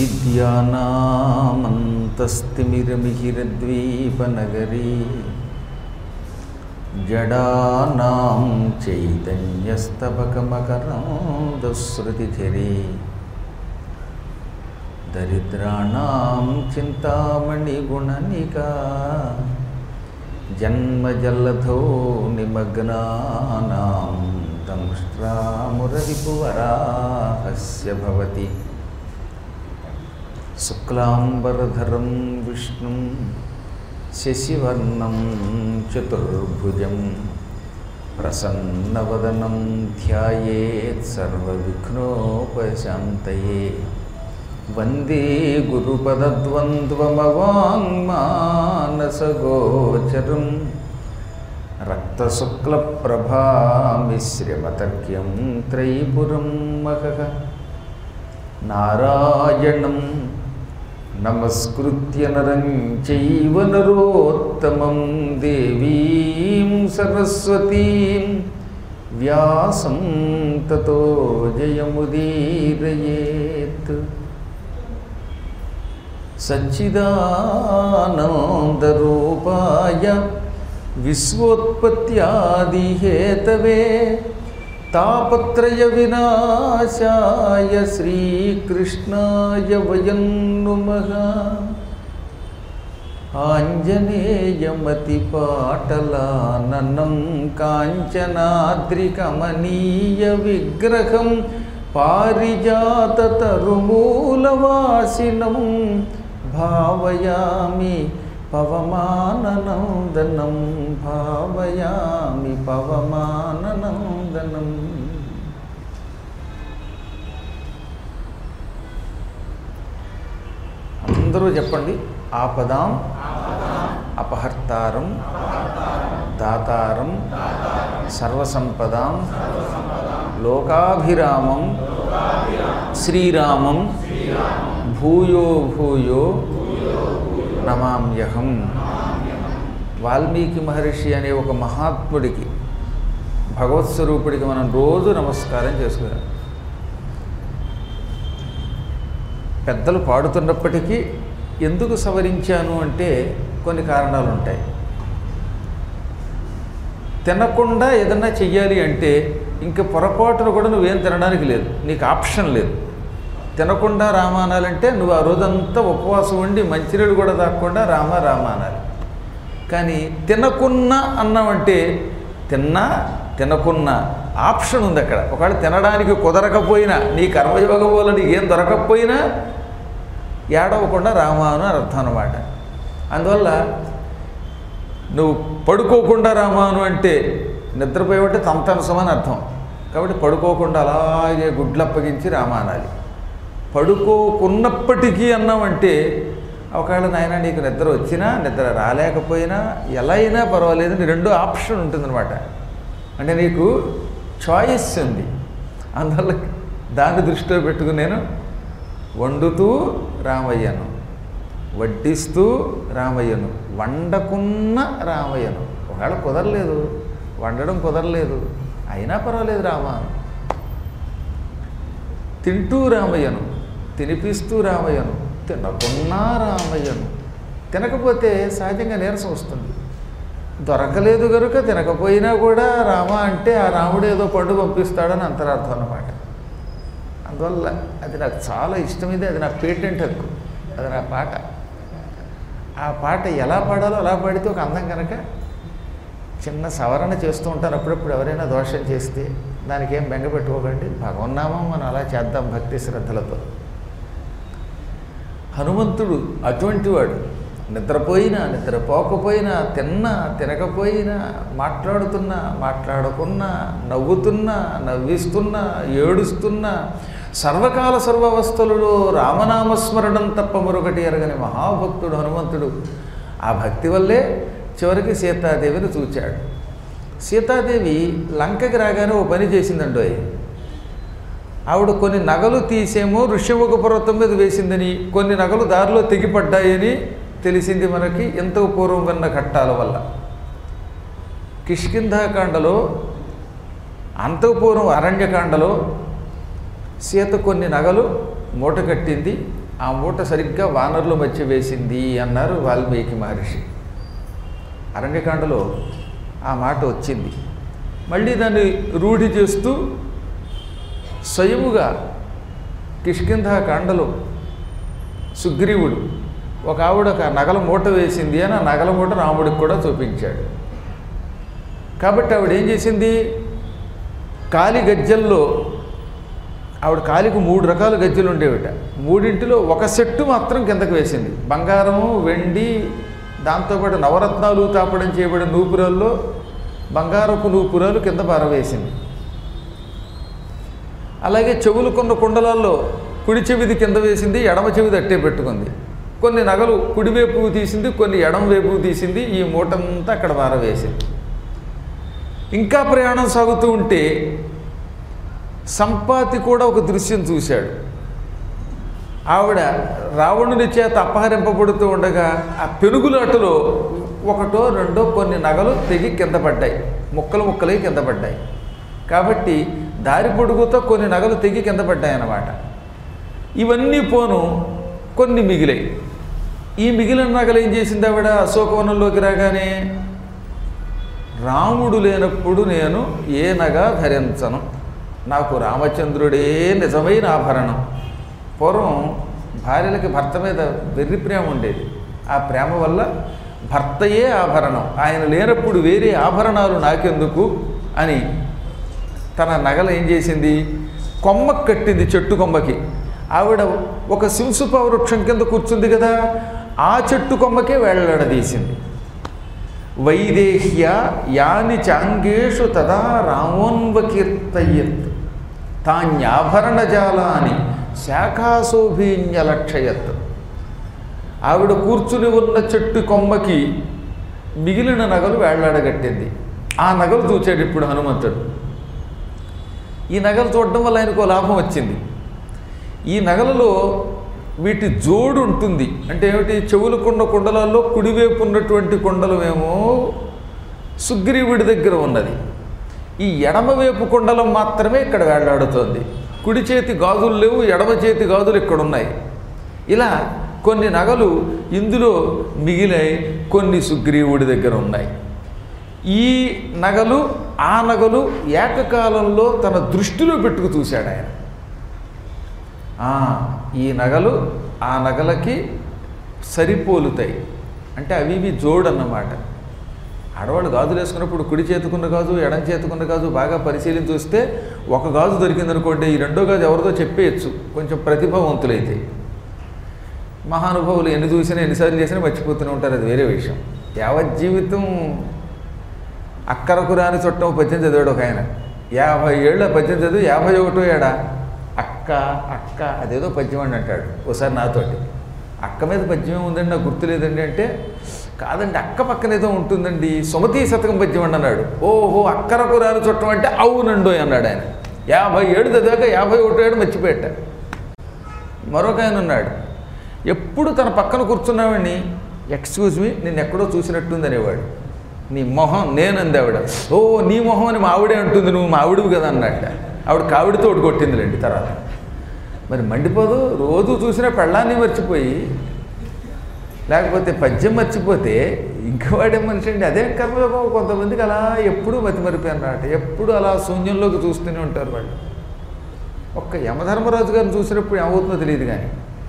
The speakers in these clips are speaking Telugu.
అవిద్యానామంతస్తిమిరమిహిరద్వీపనగరీ జడానాం చైతన్యస్తబకమకరాంధశ్రుతిధిరే దరిద్రాణాం చింతామణిగుణనికా జన్మజల్లధో నిమగ్నానాం దంష్ట్రామురరిపువరాహస్య భవతి శుక్లాంబరధరం విష్ణుం శశివర్ణం చతుర్భుజం ప్రసన్నవదనం ధ్యాయేత్ సర్వవిఘ్నోపశాంతయే వందే గురుపదద్వంద్వమవాङ्మానసగోచరం రక్తశుక్లప్రభామిశ్రమతర్క్యం త్రైపురం మహః నారాయణం నమస్కృత్య నరం చైవ నరోత్తమం దేవీం సరస్వతీం వ్యాసం తతో జయముదీరయేత్ సచ్చిదానందరూపాయ విశ్వోత్పత్యాదిహేతవే తాపత్రయ వినాశాయ శ్రీకృష్ణాయ వయం నుమః ఆంజనేయమతిపాటలాననం కాంచనాద్రికమనీయ విగ్రహం పారిజాతతరుమూలవాసినం భావయామి పవమాననందనం భావయామి పవమాననందనం అందరూ చెప్పండి ఆపదాం అపహర్తారం దాతారం సర్వసంపదాం లోకాభిరామం శ్రీరామం భూయో భూయో నమామ్యహం వాల్మీకి మహర్షి అనే ఒక మహాత్ముడికి భగవత్ స్వరూపుడికి మనం రోజు నమస్కారం చేసుకున్నాం పెద్దలు పాడుతున్నప్పటికీ ఎందుకు సవరించాను అంటే కొన్ని కారణాలు ఉంటాయి తినకుండా ఏదన్నా చెయ్యాలి అంటే ఇంక పొరపాటును కూడా నువ్వేం తినడానికి లేదు నీకు ఆప్షన్ లేదు తినకుండా రామ అనాలంటే నువ్వు ఆ రోజంతా ఉపవాసం ఉండి మంచినీళ్ళు కూడా తాగకుండా రామ రామ అనాలి కానీ తినకున్నా అన్నామంటే తిన్నా తినకున్నా ఆప్షన్ ఉంది అక్కడ ఒకవేళ తినడానికి కుదరకపోయినా నీ కర్మయోగం వల్ల నీకు ఏం దొరకకపోయినా ఏడవకుండా రామాను అని అర్థం అనమాట అందువల్ల నువ్వు పడుకోకుండా రామాను అంటే నిద్రపోయేవంటే తంతనసమని అర్థం కాబట్టి పడుకోకుండా అలాగే గుడ్లప్పగించి రామా అనాలి పడుకోకున్నప్పటికీ అన్నామంటే ఒకవేళ నాయన నీకు నిద్ర వచ్చినా నిద్ర రాలేకపోయినా ఎలా అయినా పర్వాలేదు నీ రెండో ఆప్షన్ ఉంటుందన్నమాట అంటే నీకు చాయిస్ ఉంది అందువల్ల దాన్ని దృష్టిలో పెట్టుకుని నేను వండుతూ రామయ్యను వడ్డిస్తూ రామయ్యను వండకున్న రామయ్యను ఒకవేళ కుదరలేదు వండడం కుదరలేదు అయినా పర్వాలేదు రామ తింటూ రామయ్యను తినిపిస్తూ రామయ్యను తినకున్నా రామయ్యను తినకపోతే సహజంగా నీరసం వస్తుంది దొరకలేదు కనుక తినకపోయినా కూడా రామ అంటే ఆ రాముడు ఏదో పండు పంపిస్తాడని అంతరార్థం అన్నమాట అందువల్ల అది నాకు చాలా ఇష్టమైంది అది నా పేటెంట్ హక్కు అది నా పాట ఆ పాట ఎలా పాడాలో అలా పాడితే ఒక అందం కనుక చిన్న సవరణ చేస్తూ ఉంటాను అప్పుడప్పుడు ఎవరైనా దోషం చేస్తే దానికి ఏం బెంగ పెట్టుకోకండి భగవన్నామం మనం అలా చేద్దాం భక్తి శ్రద్ధలతో హనుమంతుడు అటువంటి వాడు నిద్రపోయినా నిద్రపోకపోయినా తిన్నా తినకపోయినా మాట్లాడుతున్నా మాట్లాడకున్నా నవ్వుతున్నా నవ్విస్తున్నా ఏడుస్తున్నా సర్వకాల సర్వావస్థలలో రామనామస్మరణం తప్ప మరొకటి ఎరగని మహాభక్తుడు హనుమంతుడు ఆ భక్తి వల్లే చివరికి సీతాదేవిని చూచాడు సీతాదేవి లంకకి రాగానే ఓ పని చేసిందండో ఆవిడ కొన్ని నగలు తీసేమో ఋష్యముఖ పర్వతం మీద వేసిందని కొన్ని నగలు దారిలో తెగిపడ్డాయని తెలిసింది మనకి ఎంతో పూర్వం విన్న ఘట్టాల వల్ల కిష్కింధాకాండలో అంతఃపూర్వం అరణ్యకాండలో సీత కొన్ని నగలు మూట కట్టింది ఆ మూట సరిగ్గా వానరుల మధ్య వేసింది అన్నారు వాల్మీకి మహర్షి అరణ్యకాండలో ఆ మాట వచ్చింది మళ్ళీ దాన్ని రూఢి చేస్తూ స్వయముగా కిష్కింధ కాండలో సుగ్రీవుడు ఒక ఆవిడ ఒక నగల మూట వేసింది అని ఆ నగల మూట రాముడికి కూడా చూపించాడు కాబట్టి ఆవిడ ఏం చేసింది కాలి గజ్జల్లో ఆవిడ కాలికి మూడు రకాల గజ్జలు ఉండేవిట మూడింటిలో ఒక సెట్టు మాత్రం కిందకు వేసింది బంగారము వెండి దాంతోపాటు నవరత్నాలు తాపడం చేయబడిన నూపురాల్లో బంగారపు నూపురాలు కింద పారవేసింది అలాగే చెవులు కొన్న కుండలాల్లో కుడి చెవిది కింద వేసింది ఎడమ చెవిది అట్టే పెట్టుకుంది కొన్ని నగలు కుడివైపు తీసింది కొన్ని ఎడమ వైపు తీసింది ఈ మూటంతా అక్కడ పారవేసింది ఇంకా ప్రయాణం సాగుతూ ఉంటే సంపాతి కూడా ఒక దృశ్యం చూశాడు ఆవిడ రావణుని చేత అపహరింపబడుతూ ఉండగా ఆ పెనుగులాటలో ఒకటో రెండో కొన్ని నగలు తెగి కింద పడ్డాయి ముక్కలు ముక్కలై కింద పడ్డాయి కాబట్టి దారి పొడుగుతో కొన్ని నగలు తెగి కింద పడ్డాయి అన్నమాట ఇవన్నీ పోను కొన్ని మిగిలాయి ఈ మిగిలిన నగలు ఏం చేసింది ఆవిడ అశోకవనంలోకి రాగానే రాముడు లేనప్పుడు నేను ఏ నగ ధరించను నాకు రామచంద్రుడే నిజమైన ఆభరణం పూర్వం భార్యలకి భర్త మీద వెర్రి ప్రేమ ఉండేది ఆ ప్రేమ వల్ల భర్తయే ఆభరణం ఆయన లేనప్పుడు వేరే ఆభరణాలు నాకెందుకు అని తన నగలు ఏం చేసింది కొమ్మకి కట్టింది చెట్టు కొమ్మకి ఆవిడ ఒక శింసుప వృక్షం కింద కూర్చుంది కదా ఆ చెట్టు కొమ్మకే వేళ్లాడదీసింది వైదేహ్య యాని చాంగేషు తదా రామోన్వకీర్తయత్ తాన్యాభరణజాలాని శాఖాశోభీన్యలక్షయత్ ఆవిడ కూర్చుని ఉన్న చెట్టు కొమ్మకి మిగిలిన నగలు వేళ్లాడగట్టింది ఆ నగలు చూచాడు ఇప్పుడు హనుమంతుడు ఈ నగలు చూడడం వల్ల ఆయనకు లాభం వచ్చింది ఈ నగలలో వీటి జోడు ఉంటుంది అంటే ఏమిటి చెవులకున్న కుండలాల్లో కుడివైపు ఉన్నటువంటి కుండలమేమో సుగ్రీవుడి దగ్గర ఉన్నది ఈ ఎడమవైపు కుండలం మాత్రమే ఇక్కడ వేళ్లాడుతోంది కుడి చేతి గాజులు లేవు ఎడమ చేతి గాజులు ఇక్కడ ఉన్నాయి ఇలా కొన్ని నగలు ఇందులో మిగిలాయి కొన్ని సుగ్రీవుడి దగ్గర ఉన్నాయి ఈ నగలు ఆ నగలు ఏకకాలంలో తన దృష్టిలో పెట్టుకు చూశాడు ఆయన ఆ, ఈ నగలు ఆ నగలకి సరిపోలుతాయి అంటే అవి ఇవి జోడు అన్నమాట ఆడవాళ్ళు గాజులు వేసుకున్నప్పుడు కుడి చేతుకున్న గాజు ఎడం చేతుకున్న గాజు బాగా పరిశీలించి చూస్తే ఒక గాజు దొరికిందనుకోండి ఈ రెండో గాజు ఎవరిదో చెప్పేయచ్చు కొంచెం ప్రతిభావంతులైతే మహానుభావులు ఎన్ని చూసినా ఎన్నిసార్లు చేసినా మర్చిపోతూనే ఉంటారు అది వేరే విషయం యావత్ జీవితం అక్కరకు రాని చుట్టం పద్యం చదివాడు ఒక ఆయన యాభై ఏళ్ళ పద్యం చదివి యాభై ఒకటో ఏడా అక్క అక్క అదేదో పద్యం అని అంటాడు ఒకసారి నాతోటి అక్క మీద పద్యం ఉందండి నాకు గుర్తులేదండి అంటే కాదండి అక్క పక్కన ఏదో ఉంటుందండి సుమతి శతకం పద్యం అండి అన్నాడు ఓహో అక్కరకు రాని చుట్టం అంటే అవునండో అన్నాడు ఆయన యాభై ఏడు చదివాక యాభై ఒకటో ఏడు మర్చిపోయాట మరొక ఆయన ఉన్నాడు ఎప్పుడు తన పక్కన కూర్చున్నావాడిని ఎక్స్క్యూజ్ మీ నేను ఎక్కడో చూసినట్టుంది అనేవాడు నీ మొహం నేను అందేవాడు ఓ నీ మొహం అని మా ఆవిడే అంటుంది నువ్వు మా ఆవిడవు కదా అన్నట్ట ఆవిడ కావిడితో ఒకటి కొట్టిందిలేండి తర్వాత మరి మండిపోదు రోజు చూసిన పెళ్ళాన్ని మర్చిపోయి లేకపోతే పద్యం మర్చిపోతే ఇంకా వాడే మనిషి అండి అదే కర్మయోగం కొంతమందికి అలా ఎప్పుడూ మతిమరిపోయి అన్నమాట ఎప్పుడు అలా శూన్యంలోకి చూస్తూనే ఉంటారు వాళ్ళు ఒక్క యమధర్మరాజు గారిని చూసినప్పుడు ఏమవుతుందో తెలియదు కానీ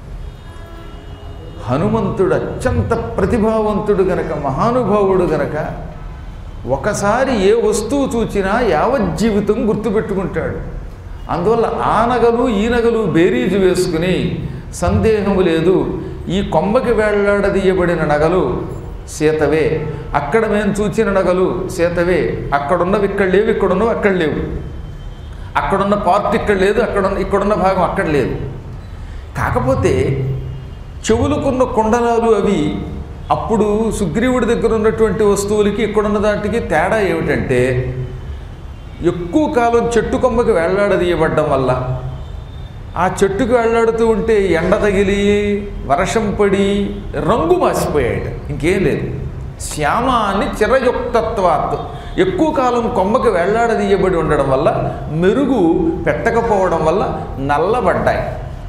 హనుమంతుడు అత్యంత ప్రతిభావంతుడు గనక మహానుభావుడు గనక ఒకసారి ఏ వస్తువు చూచినా యావజ్జీవితం గుర్తుపెట్టుకుంటాడు అందువల్ల ఆ నగలు ఈ నగలు బేరీజు వేసుకుని సందేహము లేదు ఈ కొమ్మకి వేళ్లాడదీయబడిన నగలు సీతవే అక్కడ మేము చూచిన నగలు సీతవే అక్కడున్నవి ఇక్కడ లేవు ఇక్కడున్నవి అక్కడ లేవు అక్కడున్న పార్ట్ ఇక్కడ లేదు అక్కడ ఇక్కడున్న భాగం అక్కడ లేదు కాకపోతే చెవులకున్న కుండలాలు అవి అప్పుడు సుగ్రీవుడి దగ్గర ఉన్నటువంటి వస్తువులకి ఇక్కడున్న దాటికి తేడా ఏమిటంటే ఎక్కువ కాలం చెట్టు కొమ్మకి వేళ్లాడదీయబడ్డం వల్ల ఆ చెట్టుకు వేళ్లాడుతూ ఉంటే ఎండ తగిలి వర్షం పడి రంగు మాసిపోయాడు ఇంకేం లేదు శ్యామ అని చిరయుక్తత్వాత్ ఎక్కువ కాలం కొమ్మకి వేళ్లాడదీయబడి ఉండడం వల్ల మెరుగు పెట్టకపోవడం వల్ల నల్లబడ్డాయి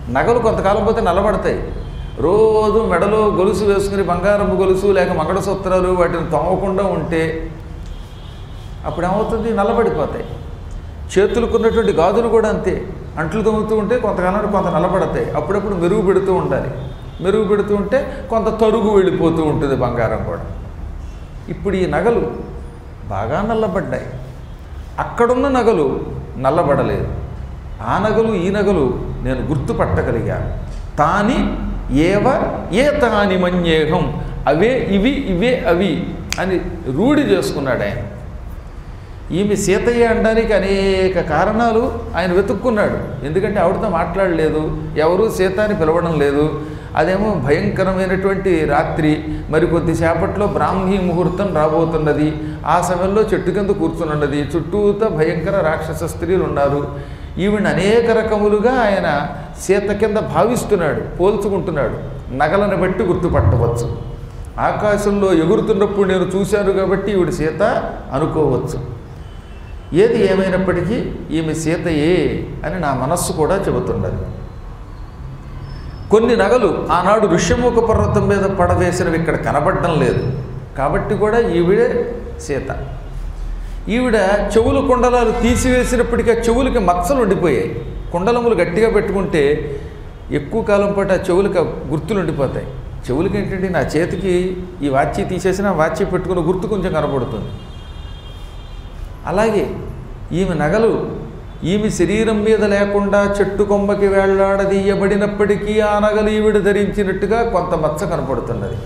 నగలు కొంతకాలం పోతే నల్లబడతాయి రోజు మెడలో గొలుసు వేసుకుని బంగారపు గొలుసు లేక మంగళసూత్రాలు వాటిని తోమకుండా ఉంటే అప్పుడు ఏమవుతుంది నల్లబడిపోతాయి చేతులకున్నటువంటి గాజులు కూడా అంతే అంట్లు తొమ్ముతూ ఉంటే కొంతకాలానికి కొంత నల్లబడతాయి అప్పుడప్పుడు మెరుగు పెడుతూ ఉండాలి మెరుగు పెడుతూ ఉంటే కొంత తరుగు వెళ్ళిపోతూ ఉంటుంది బంగారం కూడా ఇప్పుడు ఈ నగలు బాగా నల్లబడ్డాయి అక్కడున్న నగలు నల్లబడలేదు ఆ నగలు ఈ నగలు నేను గుర్తుపట్టగలిగాను తాని ఏవ ఏ తాని మన్యేహం అవే ఇవి ఇవే అవి అని రూఢి చేసుకున్నాడు ఆయన ఈమె సీతయ్య అనడానికి అనేక కారణాలు ఆయన వెతుక్కున్నాడు ఎందుకంటే ఆవిడతో మాట్లాడలేదు ఎవరు సీత అని పిలవడం లేదు అదేమో భయంకరమైనటువంటి రాత్రి మరి కొద్దిసేపట్లో బ్రాహ్మీ ముహూర్తం రాబోతున్నది ఆ సమయంలో చెట్టు కింద కూర్చున్నది చుట్టూతో భయంకర రాక్షస స్త్రీలు ఉన్నారు ఈవిని అనేక రకములుగా ఆయన సీత కింద భావిస్తున్నాడు పోల్చుకుంటున్నాడు నగలను బట్టి గుర్తుపట్టవచ్చు ఆకాశంలో ఎగురుతున్నప్పుడు నేను చూశాను కాబట్టి ఈవిడ సీత అనుకోవచ్చు ఏది ఏమైనప్పటికీ ఈమె సీతయే అని నా మనస్సు కూడా చెబుతున్నది కొన్ని నగలు ఆనాడు ఋష్యముఖ పర్వతం మీద పడవేసినవి ఇక్కడ కనబడడం లేదు కాబట్టి కూడా ఈవిడే సీత ఈవిడ చెవులు కుండలాలు తీసివేసినప్పటికీ ఆ చెవులకి మచ్చలు ఉండిపోయాయి కుండలములు గట్టిగా పెట్టుకుంటే ఎక్కువ కాలం పాటు ఆ చెవులకి ఆ గుర్తులు ఉండిపోతాయి చెవులకి ఏంటంటే నా చేతికి ఈ వాచి తీసేసిన వాచి పెట్టుకున్న గుర్తు కొంచెం కనబడుతుంది అలాగే ఈమె నగలు ఈమె శరీరం మీద లేకుండా చెట్టు కొమ్మకి వేళ్లాడదీయబడినప్పటికీ ఆ నగలు ఈవిడ ధరించినట్టుగా కొంత మచ్చ కనపడుతున్నది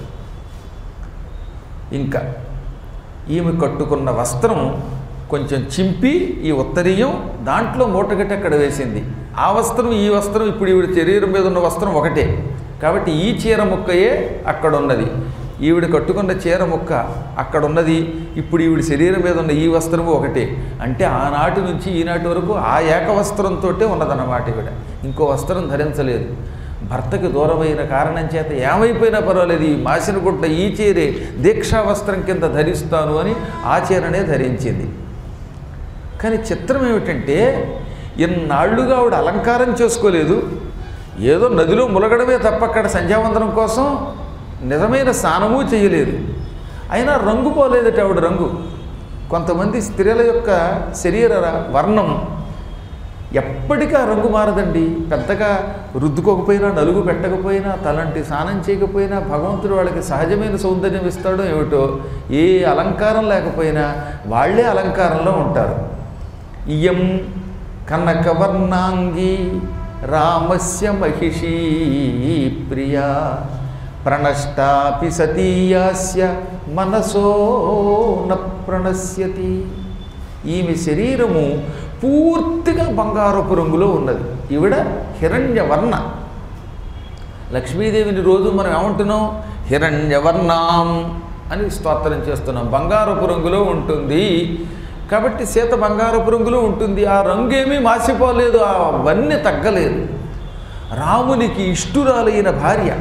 ఇంకా ఈమె కట్టుకున్న వస్త్రం కొంచెం చింపి ఈ ఉత్తరీయం దాంట్లో మూటగట్టి అక్కడ వేసింది ఆ వస్త్రం ఈ వస్త్రం ఇప్పుడు ఈవిడ శరీరం మీద ఉన్న వస్త్రం ఒకటే కాబట్టి ఈ చీర ముక్కయే అక్కడ ఉన్నది ఈవిడ కట్టుకున్న చీర ముక్క అక్కడ ఉన్నది ఇప్పుడు ఈవిడ శరీరం మీద ఉన్న ఈ వస్త్రము ఒకటే అంటే ఆనాటి నుంచి ఈనాటి వరకు ఆ ఏక వస్త్రంతో ఉన్నదన్నమాట ఈవిడ ఇంకో వస్త్రం ధరించలేదు భర్తకి దూరమైన కారణం చేత ఏమైపోయినా పర్వాలేదు ఈ మాసిన గుడ్డ ఈ చీరే దీక్షా వస్త్రం కింద ధరిస్తాను అని ఆ చీరనే ధరించింది కానీ చిత్రం ఏమిటంటే ఇన్నాళ్లుగా ఆవిడ అలంకారం చేసుకోలేదు ఏదో నదిలో ములగడమే తప్ప అక్కడ సంధ్యావందనం కోసం నిజమైన స్నానము చేయలేదు అయినా రంగు పోలేదట ఆవిడ రంగు కొంతమంది స్త్రీల యొక్క శరీర వర్ణం ఎప్పటికీ ఆ రంగు మారదండి పెద్దగా రుద్దుకోకపోయినా నలుగు పెట్టకపోయినా తలంటి స్నానం చేయకపోయినా భగవంతుడు వాళ్ళకి సహజమైన సౌందర్యం ఇస్తాడో ఏమిటో ఏ అలంకారం లేకపోయినా వాళ్ళే అలంకారంలో ఉంటారు ఇయం కనకవర్ణాంగి రామస్య మహిషీ ప్రియా ప్రణష్టాపి సతీయాస్య మనసో న ప్రణశ్యతి ఈమె శరీరము పూర్తిగా బంగారపు రంగులో ఉన్నది ఈవిడ హిరణ్యవర్ణ లక్ష్మీదేవిని రోజు మనం ఏమంటున్నాం హిరణ్యవర్ణాం అని స్తోత్రం చేస్తున్నాం బంగారపు రంగులో ఉంటుంది కాబట్టి సీత బంగారపు రంగులో ఉంటుంది ఆ రంగు ఏమీ మాసిపోలేదు ఆ వన్నె తగ్గలేదు రామునికి ఇష్టురాలైన భార్య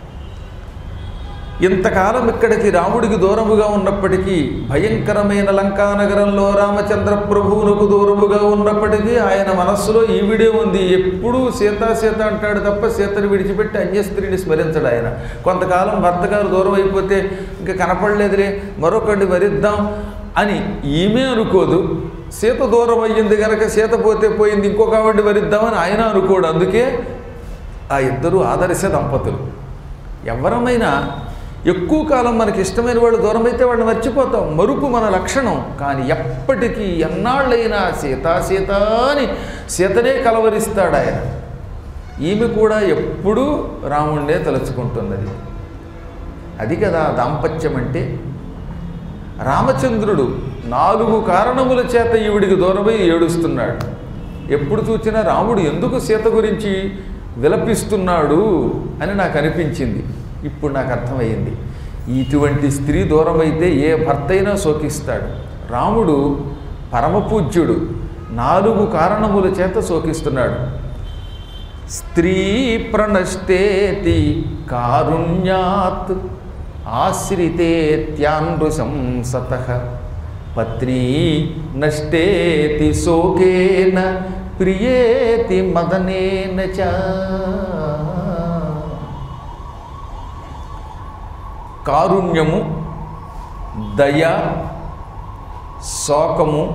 ఇంతకాలం ఇక్కడికి రాముడికి దూరముగా ఉన్నప్పటికీ భయంకరమైన లంకానగరంలో రామచంద్ర ప్రభువునకు దూరముగా ఉన్నప్పటికీ ఆయన మనస్సులో ఈవిడే ఉంది ఎప్పుడూ సీత సీత అంటాడు తప్ప సీతని విడిచిపెట్టి అన్యస్త్రీని స్మరించడు ఆయన కొంతకాలం భర్త గారు దూరం అయిపోతే ఇంకా కనపడలేదులే మరొకటి వరిద్దాం అని ఈమె అనుకోదు సీత దూరం అయ్యింది కనుక సీత పోతే పోయింది ఇంకొక ఆవిడ్ని వరిద్దామని ఆయన అనుకోడు అందుకే ఆ ఇద్దరు ఆదర్శ దంపతులు ఎవరమైనా ఎక్కువ కాలం మనకి ఇష్టమైన వాళ్ళు దూరం అయితే వాళ్ళని మర్చిపోతాం మరుపు మన లక్షణం కానీ ఎప్పటికీ ఎన్నాళ్ళైనా సీత సీత అని సీతనే కలవరిస్తాడు ఆయన ఈమె కూడా ఎప్పుడూ రాముణ్ణే తలుచుకుంటున్నది అది కదా దాంపత్యం అంటే రామచంద్రుడు నాలుగు కారణముల చేత ఈవిడికి దూరమై ఏడుస్తున్నాడు ఎప్పుడు చూసినా రాముడు ఎందుకు సీత గురించి విలపిస్తున్నాడు అని నాకు అనిపించింది ఇప్పుడు నాకు అర్థమయ్యింది ఇటువంటి స్త్రీ దూరమైతే ఏ భర్త అయినా శోకిస్తాడు రాముడు పరమపూజ్యుడు నాలుగు కారణముల చేత శోకిస్తున్నాడు స్త్రీ ప్రణష్టేతి కారుణ్యాత్ ఆశ్రితేత్యానృశంసత పత్నీ నష్టేతి శోకేన ప్రియేతి మదనేన చ కారుణ్యము దయ శోకము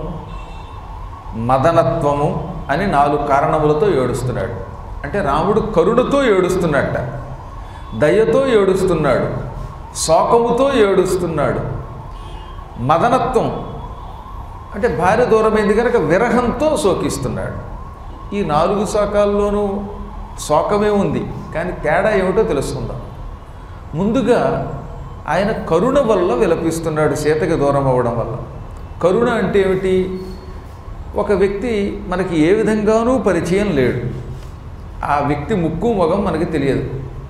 మదనత్వము అని నాలుగు కారణములతో ఏడుస్తున్నాడు అంటే రాముడు కరుణతో ఏడుస్తున్నట్ట దయతో ఏడుస్తున్నాడు శోకముతో ఏడుస్తున్నాడు మదనత్వం అంటే భార్య దూరమైంది కనుక విరహంతో శోకిస్తున్నాడు ఈ నాలుగు శోకాల్లోనూ శోకమే ఉంది కానీ తేడా ఏమిటో తెలుసుకుందాం ముందుగా ఆయన కరుణ వల్ల విలపిస్తున్నాడు సీతకి దూరం అవ్వడం వల్ల కరుణ అంటే ఏమిటి ఒక వ్యక్తి మనకి ఏ విధంగానూ పరిచయం లేడు ఆ వ్యక్తి ముక్కు మొగం మనకి తెలియదు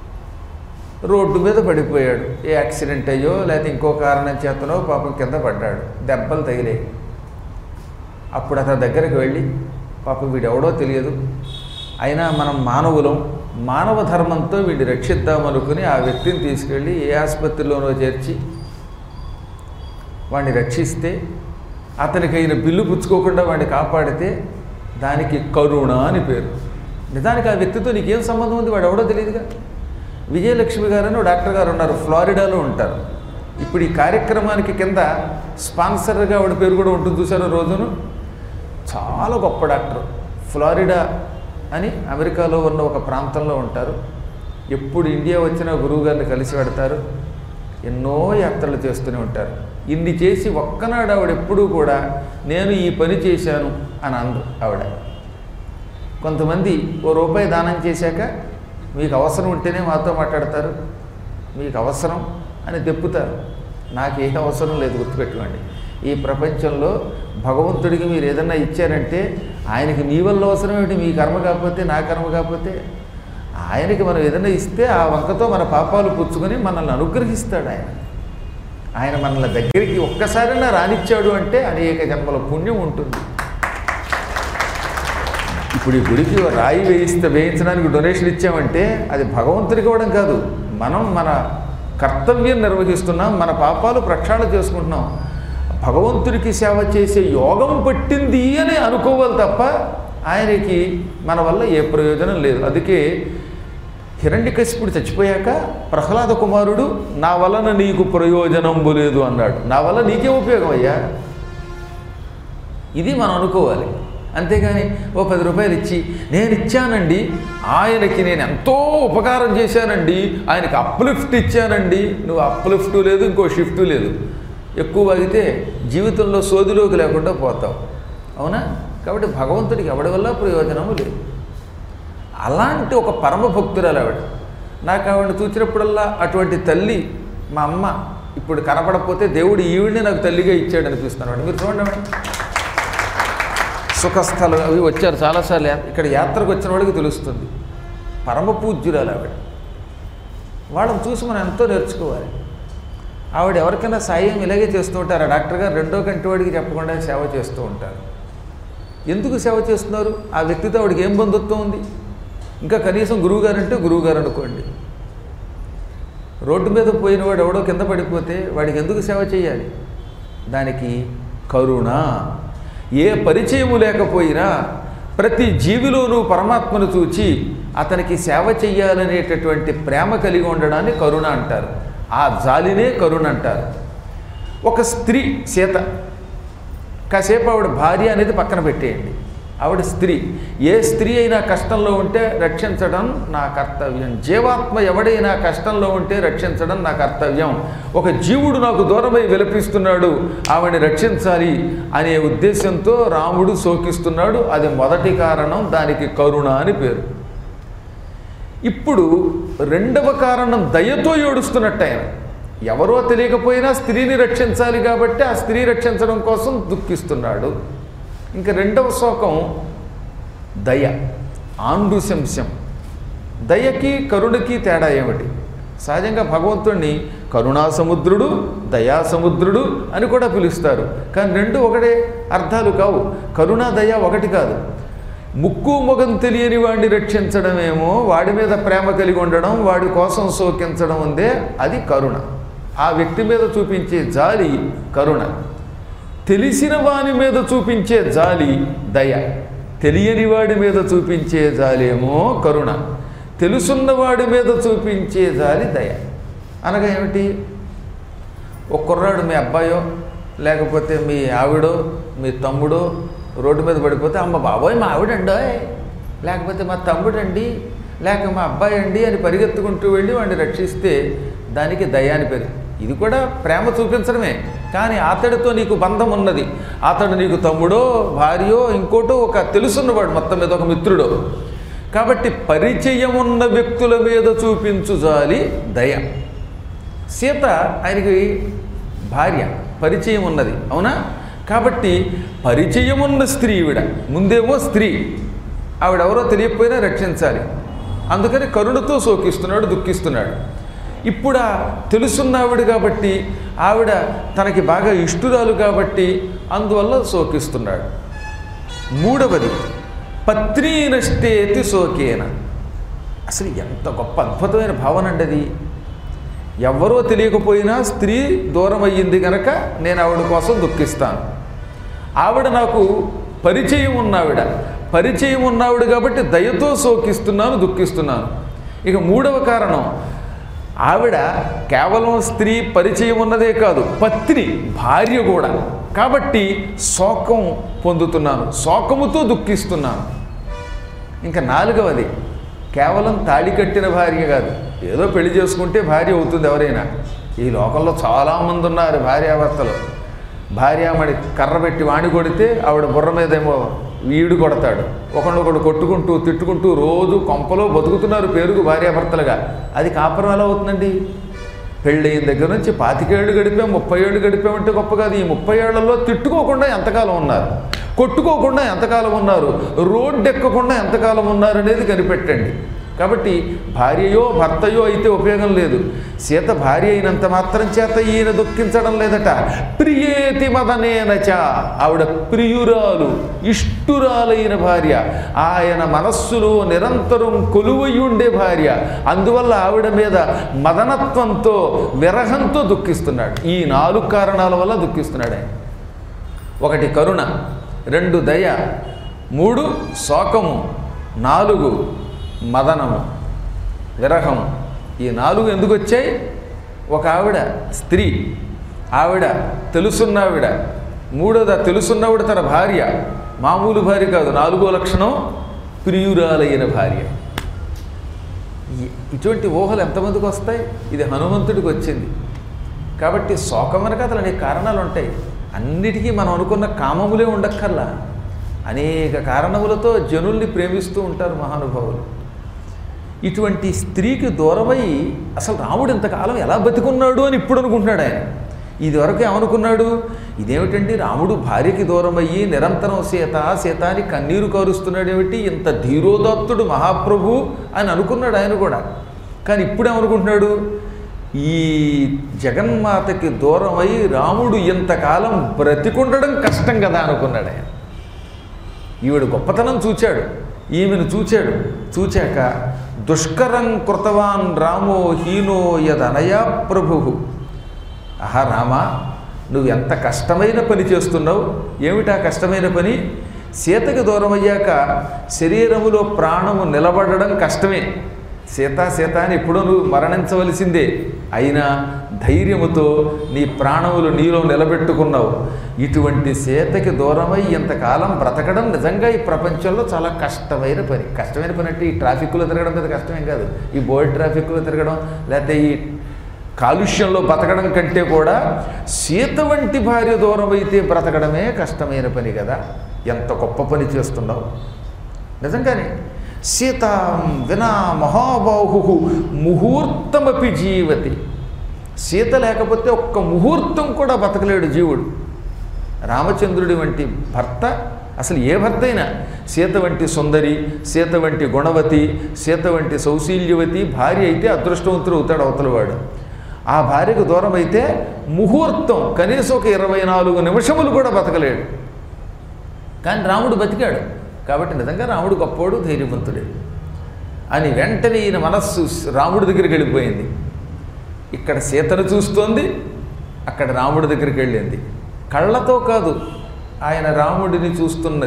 రోడ్డు మీద పడిపోయాడు ఏ యాక్సిడెంట్ అయ్యో లేకపోతే ఇంకో కారణం చేతనో పాపం కింద పడ్డాడు దెబ్బలు తగిలాయి అప్పుడు అతని దగ్గరికి వెళ్ళి పాపం వీడెవడో తెలియదు అయినా మనం మానవులం మానవ ధర్మంతో వీడిని రక్షిద్దామనుకుని ఆ వ్యక్తిని తీసుకెళ్ళి ఏ ఆసుపత్రిలోనో చేర్చి వాడిని రక్షిస్తే అతనికి అయిన బిల్లు పుచ్చుకోకుండా వాడిని కాపాడితే దానికి కరుణ అని పేరు నిజానికి ఆ వ్యక్తితో నీకేం సంబంధం ఉంది వాడు ఎవడో తెలియదుగా విజయలక్ష్మి గారు అని ఓ డాక్టర్ గారు ఉన్నారు ఫ్లారిడాలో ఉంటారు ఇప్పుడు ఈ కార్యక్రమానికి కింద స్పాన్సర్గా ఆవిడ పేరు కూడా ఉంటుంది చూసారు రోజును చాలా గొప్ప డాక్టర్ ఫ్లారిడా అని అమెరికాలో ఉన్న ఒక ప్రాంతంలో ఉంటారు ఎప్పుడు ఇండియా వచ్చిన గురువు గారిని కలిసి పెడతారు ఎన్నో యాత్రలు చేస్తూనే ఉంటారు ఇన్ని చేసి ఒక్కనాడు ఆవిడ ఎప్పుడూ కూడా నేను ఈ పని చేశాను అని అందు ఆవిడ కొంతమంది ఓ రూపాయి దానం చేశాక మీకు అవసరం ఉంటేనే మాతో మాట్లాడతారు మీకు అవసరం అని తెప్పుతారు నాకు ఏ అవసరం లేదు గుర్తుపెట్టుకోండి ఈ ప్రపంచంలో భగవంతుడికి మీరు ఏదన్నా ఇచ్చారంటే ఆయనకి మీ వల్ల అవసరం ఏమిటి మీ కర్మ కాకపోతే నా కర్మ కాకపోతే ఆయనకి మనం ఏదైనా ఇస్తే ఆ వంకతో మన పాపాలు పుచ్చుకొని మనల్ని అనుగ్రహిస్తాడు ఆయన ఆయన మనల్ని దగ్గరికి ఒక్కసారైనా రానిచ్చాడు అంటే అనేక జన్మల పుణ్యం ఉంటుంది ఇప్పుడు ఈ గుడికి ఓ రాయి వేయిస్తే వేయించడానికి డొనేషన్ ఇచ్చామంటే అది భగవంతుడికి ఇవ్వడం కాదు మనం మన కర్తవ్యం నిర్వహిస్తున్నాం మన పాపాలు ప్రక్షాళన చేసుకుంటున్నాం భగవంతుడికి సేవ చేసే యోగం పట్టింది అని అనుకోవాలి తప్ప ఆయనకి మన వల్ల ఏ ప్రయోజనం లేదు అందుకే హిరణ్యకశిపుడు చచ్చిపోయాక ప్రహ్లాద కుమారుడు నా వలన నీకు ప్రయోజనంబు లేదు అన్నాడు నా వల్ల నీకే ఉపయోగం అయ్యా ఇది మనం అనుకోవాలి అంతేగాని ఓ పది రూపాయలు ఇచ్చి నేను ఇచ్చానండి ఆయనకి నేను ఎంతో ఉపకారం చేశానండి ఆయనకి అప్లిఫ్ట్ ఇచ్చానండి నువ్వు అప్లిఫ్ట్ లేదు ఇంకో షిఫ్ట్ లేదు ఎక్కువ వాగితే జీవితంలో సోదిలోకి లేకుండా పోతావు అవునా కాబట్టి భగవంతుడికి ఎవడి వల్ల ప్రయోజనము లేదు అలాంటి ఒక పరమ భక్తురాలు ఆవిడ నాకు ఆవిడని చూసినప్పుడల్లా అటువంటి తల్లి మా అమ్మ ఇప్పుడు కనపడకపోతే దేవుడు ఈవిడిని నాకు తల్లిగా ఇచ్చాడు అనిపిస్తున్నాడు మీరు చూడండి ఆవిడ సుఖస్థలం అవి వచ్చారు చాలాసార్లు యా- ఇక్కడ యాత్రకు వచ్చిన వాడికి తెలుస్తుంది పరమ పూజ్యురాలు ఆవిడ వాళ్ళని చూసి మనం ఎంతో నేర్చుకోవాలి ఆవిడ ఎవరికైనా సాయం ఇలాగే చేస్తూ ఉంటారు ఆ డాక్టర్ గారు రెండో కంటి వాడికి చెప్పకుండా సేవ చేస్తూ ఉంటారు ఎందుకు సేవ చేస్తున్నారు ఆ వ్యక్తితో ఆవిడకి ఏం బంధుత్వం ఉంది ఇంకా కనీసం గురువుగారు అంటే గురువుగారు అనుకోండి రోడ్డు మీద పోయిన వాడు ఎవడో కింద పడిపోతే వాడికి ఎందుకు సేవ చేయాలి దానికి కరుణ ఏ పరిచయము లేకపోయినా ప్రతి జీవిలోనూ పరమాత్మను చూచి అతనికి సేవ చెయ్యాలనేటటువంటి ప్రేమ కలిగి ఉండడాన్ని కరుణ అంటారు ఆ జాలినే కరుణ అంటారు ఒక స్త్రీ సీత కాసేపు ఆవిడ భార్య అనేది పక్కన పెట్టేయండి ఆవిడ స్త్రీ ఏ స్త్రీ అయినా కష్టంలో ఉంటే రక్షించడం నా కర్తవ్యం జీవాత్మ ఎవడైనా కష్టంలో ఉంటే రక్షించడం నా కర్తవ్యం ఒక జీవుడు నాకు దూరమై విలపిస్తున్నాడు ఆవిడని రక్షించాలి అనే ఉద్దేశంతో రాముడు శోకిస్తున్నాడు అది మొదటి కారణం దానికి కరుణ అని పేరు ఇప్పుడు రెండవ కారణం దయతో ఏడుస్తున్నట్టు ఆయన ఎవరో తెలియకపోయినా స్త్రీని రక్షించాలి కాబట్టి ఆ స్త్రీ రక్షించడం కోసం దుఃఖిస్తున్నాడు ఇంకా రెండవ శోకం దయ ఆండుశంశం దయకి కరుణకి తేడా ఏమిటి సహజంగా భగవంతుణ్ణి కరుణా సముద్రుడు దయా సముద్రుడు అని కూడా పిలుస్తారు కానీ రెండు ఒకటే అర్థాలు కావు కరుణ దయ ఒకటి కాదు ముక్కు మొగం తెలియని వాడిని రక్షించడమేమో వాడి మీద ప్రేమ కలిగి ఉండడం వాడి కోసం శోకించడం ఉందే అది కరుణ ఆ వ్యక్తి మీద చూపించే జాలి కరుణ తెలిసిన వాని మీద చూపించే జాలి దయ తెలియని వాడి మీద చూపించే జాలేమో కరుణ తెలుసున్నవాడి మీద చూపించే జాలి దయ అనగా ఏమిటి ఒక కుర్రాడు మీ అబ్బాయో లేకపోతే మీ ఆవిడో మీ తమ్ముడో రోడ్డు మీద పడిపోతే అమ్మ బాబోయ్ మా ఆవిడండోయ్ లేకపోతే మా తమ్ముడండి లేక మా అబ్బాయి అండి అని పరిగెత్తుకుంటూ వెళ్ళి వాడిని రక్షిస్తే దానికి దయ అని పేరు ఇది కూడా ప్రేమ చూపించడమే కానీ అతడితో నీకు బంధం ఉన్నది అతడు నీకు తమ్ముడో భార్యో ఇంకోటో ఒక తెలుసున్నవాడు మొత్తం మీద ఒక మిత్రుడో కాబట్టి పరిచయం ఉన్న వ్యక్తుల మీద చూపించు జాలి దయ సీత ఆయనకి భార్య పరిచయం ఉన్నది అవునా కాబట్టి పరిచయం ఉన్న స్త్రీ ఈవిడ ముందేమో స్త్రీ ఆవిడెవరో తెలియకపోయినా రక్షించాలి అందుకని కరుణతో శోకిస్తున్నాడు దుఃఖిస్తున్నాడు ఇప్పుడు ఆ తెలుసున్నావిడ కాబట్టి ఆవిడ తనకి బాగా ఇష్టురాలు కాబట్టి అందువల్ల శోకిస్తున్నాడు మూడవది పత్నీ నష్టేతి శోకేన అసలు ఎంత గొప్ప అద్భుతమైన భావన అండి అది ఎవరో తెలియకపోయినా స్త్రీ దూరం అయ్యింది కనుక నేను ఆవిడ కోసం దుఃఖిస్తాను ఆవిడ నాకు పరిచయం ఉన్నావిడ పరిచయం ఉన్నావిడ కాబట్టి దయతో శోకిస్తున్నాను దుఃఖిస్తున్నాను ఇక మూడవ కారణం ఆవిడ కేవలం స్త్రీ పరిచయం ఉన్నదే కాదు పత్ని భార్య కూడా కాబట్టి శోకం పొందుతున్నాను శోకముతో దుఃఖిస్తున్నాను ఇంకా నాలుగవది కేవలం తాళి కట్టిన భార్య కాదు ఏదో పెళ్లి చేసుకుంటే భార్య అవుతుంది ఎవరైనా ఈ లోకంలో చాలామంది ఉన్నారు భార్యాభర్తలు భార్యామడి కర్ర పెట్టి వాణి కొడితే ఆవిడ బుర్ర మీదేమో వీడు కొడతాడు ఒకళ్ళొకడు కొట్టుకుంటూ తిట్టుకుంటూ రోజు కొంపలో బతుకుతున్నారు పేరుకు భార్యాభర్తలుగా అది కాపురం ఎలా అవుతుందండి పెళ్ళయిన దగ్గర నుంచి పాతికేళ్ళు గడిపాం ముప్పై ఏళ్ళు గడిపామంటే గొప్ప కాదు ఈ ముప్పై ఏళ్లలో తిట్టుకోకుండా ఎంతకాలం ఉన్నారు కొట్టుకోకుండా ఎంతకాలం ఉన్నారు రోడ్డు ఎక్కకుండా ఎంతకాలం ఉన్నారు అనేది కనిపెట్టండి కాబట్టి భార్యయో భర్తయో అయితే ఉపయోగం లేదు సీత భార్య అయినంత మాత్రం చేత ఈయన దుఃఖించడం లేదట ప్రియేతి మదనేనచ ఆవిడ ప్రియురాలు ఇష్టురాలైన భార్య ఆయన మనస్సులో నిరంతరం కొలువై ఉండే భార్య అందువల్ల ఆవిడ మీద మదనత్వంతో విరహంతో దుఃఖిస్తున్నాడు ఈ నాలుగు కారణాల వల్ల దుఃఖిస్తున్నాడు ఆయన ఒకటి కరుణ రెండు దయ మూడు శోకము నాలుగు మదనము విరహము ఈ నాలుగు ఎందుకు వచ్చాయి ఒక ఆవిడ స్త్రీ ఆవిడ తెలుసున్నావిడ మూడోది ఆ తెలుసున్నవిడ తన భార్య మామూలు భార్య కాదు నాలుగో లక్షణం ప్రియురాలైన భార్య ఈ- ఇటువంటి ఊహలు ఎంతమందికి వస్తాయి ఇది హనుమంతుడికి వచ్చింది కాబట్టి శోకమన కథలు అనేక కారణాలు ఉంటాయి అన్నిటికీ మనం అనుకున్న కామములే ఉండక్కర్లా అనేక కారణములతో జనుల్ని ప్రేమిస్తూ ఉంటారు మహానుభావులు ఇటువంటి స్త్రీకి దూరమై అసలు రాముడు ఇంతకాలం ఎలా బతికున్నాడు అని ఇప్పుడు అనుకుంటున్నాడు ఆయన ఇదివరకు ఏమనుకున్నాడు ఇదేమిటండి రాముడు భార్యకి దూరమయ్యి నిరంతరం సీత సీత అని కన్నీరు కారుస్తున్నాడు ఏమిటి ఇంత ధీరోదత్తుడు మహాప్రభు అని అనుకున్నాడు ఆయన కూడా కానీ ఇప్పుడు ఏమనుకుంటున్నాడు ఈ జగన్మాతకి దూరమై రాముడు ఇంతకాలం బ్రతికుండడం కష్టం కదా అనుకున్నాడు ఆయన ఈవిడ గొప్పతనం చూచాడు ఈమెను చూచాడు చూచాక దుష్కరం కృతవాన్ రామో హీనో యదనయా ప్రభు ఆహా రామా నువ్వు ఎంత కష్టమైన పని చేస్తున్నావు ఏమిటా కష్టమైన పని సీతకి దూరం అయ్యాక శరీరములో ప్రాణము నిలబడడం కష్టమే సీత సీత అని ఎప్పుడో నువ్వు మరణించవలసిందే అయినా ధైర్యముతో నీ ప్రాణములు నీలో నిలబెట్టుకున్నావు ఇటువంటి సీతకి దూరమై ఇంతకాలం బ్రతకడం నిజంగా ఈ ప్రపంచంలో చాలా కష్టమైన పని కష్టమైన పని అంటే ఈ ట్రాఫిక్లో తిరగడం పెద్ద కష్టమేం కాదు ఈ బోర్డ్ ట్రాఫిక్లో తిరగడం లేకపోతే ఈ కాలుష్యంలో బ్రతకడం కంటే కూడా సీత వంటి భార్య దూరం అయితే బ్రతకడమే కష్టమైన పని కదా ఎంత గొప్ప పని చేస్తున్నావు నిజంగానే సీతాం వినా మహాబాహు ముహూర్తమపి జీవతి సీత లేకపోతే ఒక్క ముహూర్తం కూడా బతకలేడు జీవుడు రామచంద్రుడి వంటి భర్త అసలు ఏ భర్త అయినా సీత వంటి సుందరి సీత వంటి గుణవతి సీత వంటి సౌశీల్యవతి భార్య అయితే అదృష్టవంతుడు అవుతాడు అవతలవాడు ఆ భార్యకు దూరం అయితే ముహూర్తం కనీసం ఒక ఇరవై నాలుగు నిమిషములు కూడా బతకలేడు కానీ రాముడు బతికాడు కాబట్టి నిజంగా రాముడు గొప్పోడు ధైర్యవంతుడే అని వెంటనే ఈయన మనస్సు రాముడి దగ్గరికి వెళ్ళిపోయింది ఇక్కడ సీతను చూస్తోంది అక్కడ రాముడి దగ్గరికి వెళ్ళింది కళ్ళతో కాదు ఆయన రాముడిని చూస్తున్నది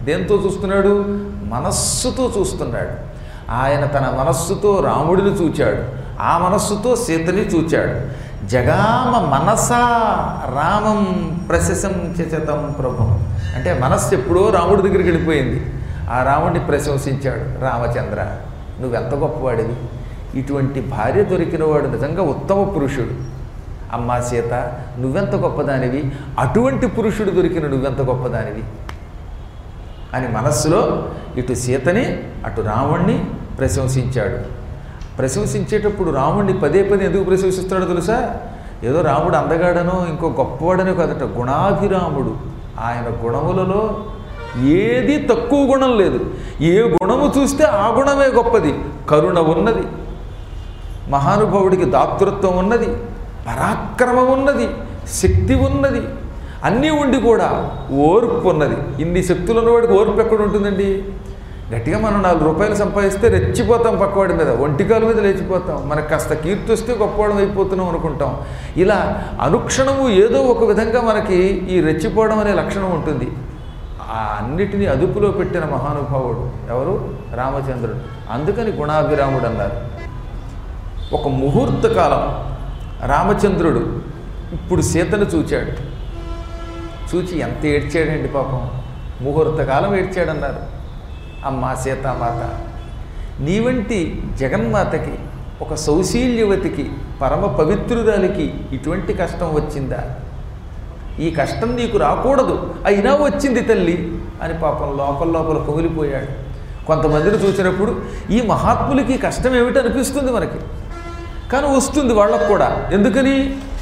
దేంతో చూస్తున్నాడు మనస్సుతో చూస్తున్నాడు ఆయన తన మనస్సుతో రాముడిని చూచాడు ఆ మనస్సుతో సీతని చూచాడు జగామ మనసా రామం ప్రశంసతం ప్రభం అంటే మనస్సు ఎప్పుడో రాముడి దగ్గరికి వెళ్ళిపోయింది ఆ రాముడిని ప్రశంసించాడు రామచంద్ర నువ్వెంత గొప్పవాడివి ఇటువంటి భార్య దొరికినవాడు నిజంగా ఉత్తమ పురుషుడు అమ్మా సీత నువ్వెంత గొప్పదానివి అటువంటి పురుషుడు దొరికిన నువ్వెంత గొప్పదానివి అని మనస్సులో ఇటు సీతని అటు రాముణ్ణి ప్రశంసించాడు ప్రశంసించేటప్పుడు రాముణ్ణి పదే పదే ఎందుకు ప్రశంసిస్తున్నాడో తెలుసా ఏదో రాముడు అందగాడనో ఇంకో గొప్పవాడనో కాదట గుణాభిరాముడు ఆయన గుణములలో ఏది తక్కువ గుణం లేదు ఏ గుణము చూస్తే ఆ గుణమే గొప్పది కరుణ ఉన్నది మహానుభావుడికి దాతృత్వం ఉన్నది పరాక్రమం ఉన్నది శక్తి ఉన్నది అన్నీ ఉండి కూడా ఓర్పు ఉన్నది ఇన్ని శక్తులు ఉన్నవాడికి ఓర్పు ఎక్కడ ఉంటుందండి గట్టిగా మనం నాలుగు రూపాయలు సంపాదిస్తే రెచ్చిపోతాం పక్కవాడి మీద ఒంటికాల మీద లేచిపోతాం మనకు కాస్త కీర్తి వస్తే గొప్పవాడం అయిపోతున్నాం అనుకుంటాం ఇలా అనుక్షణము ఏదో ఒక విధంగా మనకి ఈ రెచ్చిపోవడం అనే లక్షణం ఉంటుంది ఆ అన్నిటినీ అదుపులో పెట్టిన మహానుభావుడు ఎవరు రామచంద్రుడు అందుకని గుణాభిరాముడు అన్నారు ఒక ముహూర్త కాలం రామచంద్రుడు ఇప్పుడు సీతను చూచాడు చూచి ఎంత ఏడ్చాడండి పాపం ముహూర్త కాలం ఏడ్చాడన్నారు అమ్మా సీతామాత నీ వంటి జగన్మాతకి ఒక సౌశీల్యవతికి పరమ పవిత్రురాలికి ఇటువంటి కష్టం వచ్చిందా ఈ కష్టం నీకు రాకూడదు అయినా వచ్చింది తల్లి అని పాపం లోపల లోపల కుమిలిపోయాడు కొంతమందిని చూసినప్పుడు ఈ మహాత్ములకి ఈ కష్టం ఏమిటి అనిపిస్తుంది మనకి కానీ వస్తుంది వాళ్ళకు కూడా ఎందుకని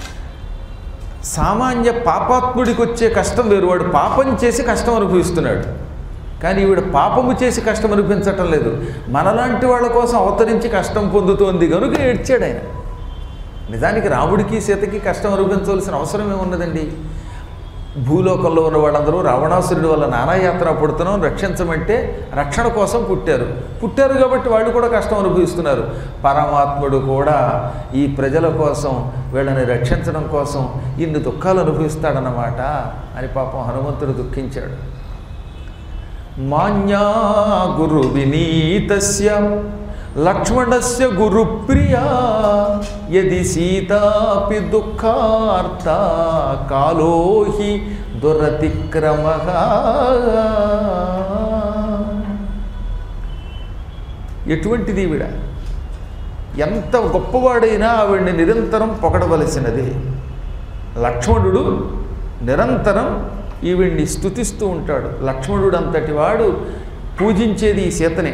సామాన్య పాపాత్ముడికి వచ్చే కష్టం వేరు వాడు పాపం చేసి కష్టం అనుభవిస్తున్నాడు కానీ ఈవిడ పాపము చేసి కష్టం అనిపించటం లేదు మనలాంటి వాళ్ళ కోసం అవతరించి కష్టం పొందుతోంది కనుక ఏడ్చాడు ఆయన నిజానికి రాముడికి సీతకి కష్టం అనుభవించవలసిన అవసరం ఏమున్నదండి భూలోకంలో ఉన్న వాళ్ళందరూ రావణాసురుడి వల్ల నానాయాత్ర పుడుతున్నాం రక్షించమంటే రక్షణ కోసం పుట్టారు పుట్టారు కాబట్టి వాళ్ళు కూడా కష్టం అనుభవిస్తున్నారు పరమాత్ముడు కూడా ఈ ప్రజల కోసం వీళ్ళని రక్షించడం కోసం ఇన్ని దుఃఖాలు అనుభవిస్తాడన్నమాట అని పాపం హనుమంతుడు దుఃఖించాడు మాన్యా గురు వినీతస్య లక్ష్మణస్య గురుప్రియా యది సీతాపి దుఃఖార్త కాలో హి దురతిక్రమ ఎటువంటిది ఈవిడ ఎంత గొప్పవాడైనా ఆవిడ్ని నిరంతరం పొగడవలసినది లక్ష్మణుడు నిరంతరం ఈవిడ్ని స్థుతిస్తూ ఉంటాడు లక్ష్మణుడు అంతటి వాడు పూజించేది ఈ సీతనే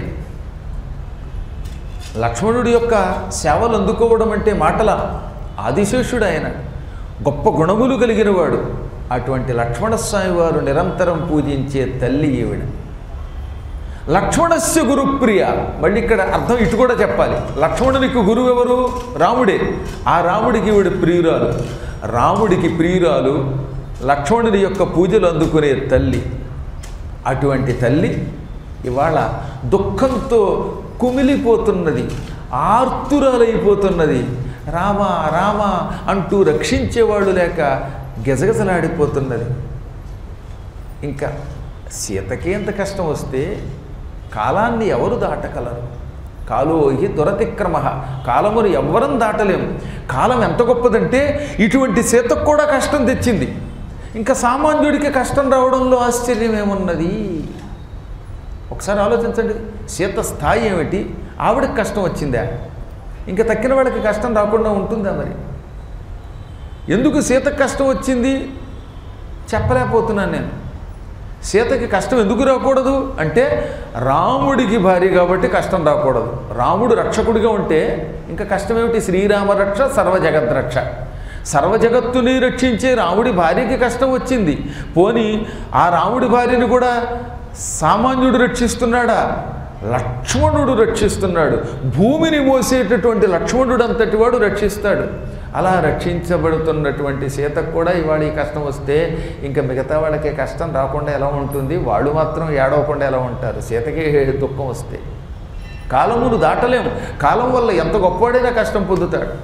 లక్ష్మణుడి యొక్క సేవలు అందుకోవడం అంటే మాటల ఆదిశేషుడు ఆయన గొప్ప గుణములు కలిగిన వాడు అటువంటి లక్ష్మణస్వామి వారు నిరంతరం పూజించే తల్లి ఈవిడ లక్ష్మణస్య గురుప్రియ మళ్ళీ ఇక్కడ అర్థం ఇటు కూడా చెప్పాలి లక్ష్మణునికి గురువు ఎవరు రాముడే ఆ రాముడికి ఈవిడ ప్రియురాలు రాముడికి ప్రియురాలు లక్ష్మణుడి యొక్క పూజలు అందుకునే తల్లి అటువంటి తల్లి ఇవాళ దుఃఖంతో కుమిలిపోతున్నది ఆర్తురాలైపోతున్నది రామ రామ అంటూ రక్షించేవాళ్ళు లేక గెజగజలాడిపోతున్నది ఇంకా సీతకి ఎంత కష్టం వస్తే కాలాన్ని ఎవరు దాటగలరు కాలోహి దురతిక్రమ కాలమును ఎవ్వరం దాటలేము కాలం ఎంత గొప్పదంటే ఇటువంటి సీతకు కూడా కష్టం తెచ్చింది ఇంకా సామాన్యుడికి కష్టం రావడంలో ఆశ్చర్యం ఏమున్నది ఒకసారి ఆలోచించండి సీత స్థాయి ఏమిటి ఆవిడకి కష్టం వచ్చిందా ఇంకా తక్కిన వాళ్ళకి కష్టం రాకుండా ఉంటుందా మరి ఎందుకు సీతకు కష్టం వచ్చింది చెప్పలేకపోతున్నాను నేను సీతకి కష్టం ఎందుకు రాకూడదు అంటే రాముడికి భార్య కాబట్టి కష్టం రాకూడదు రాముడు రక్షకుడిగా ఉంటే ఇంకా కష్టం ఏమిటి శ్రీరామ రక్ష సర్వజగత్ రక్ష సర్వజగత్తుని రక్షించే రాముడి భార్యకి కష్టం వచ్చింది పోని ఆ రాముడి భార్యని కూడా సామాన్యుడు రక్షిస్తున్నాడా లక్ష్మణుడు రక్షిస్తున్నాడు భూమిని మోసేటటువంటి లక్ష్మణుడు అంతటి వాడు రక్షిస్తాడు అలా రక్షించబడుతున్నటువంటి సీతకు కూడా ఇవాళ ఈ కష్టం వస్తే ఇంకా మిగతా వాళ్ళకి కష్టం రాకుండా ఎలా ఉంటుంది వాళ్ళు మాత్రం ఏడవకుండా ఎలా ఉంటారు సీతకి దుఃఖం వస్తే కాలమును దాటలేము కాలం వల్ల ఎంత గొప్పవాడైనా కష్టం పొందుతాడు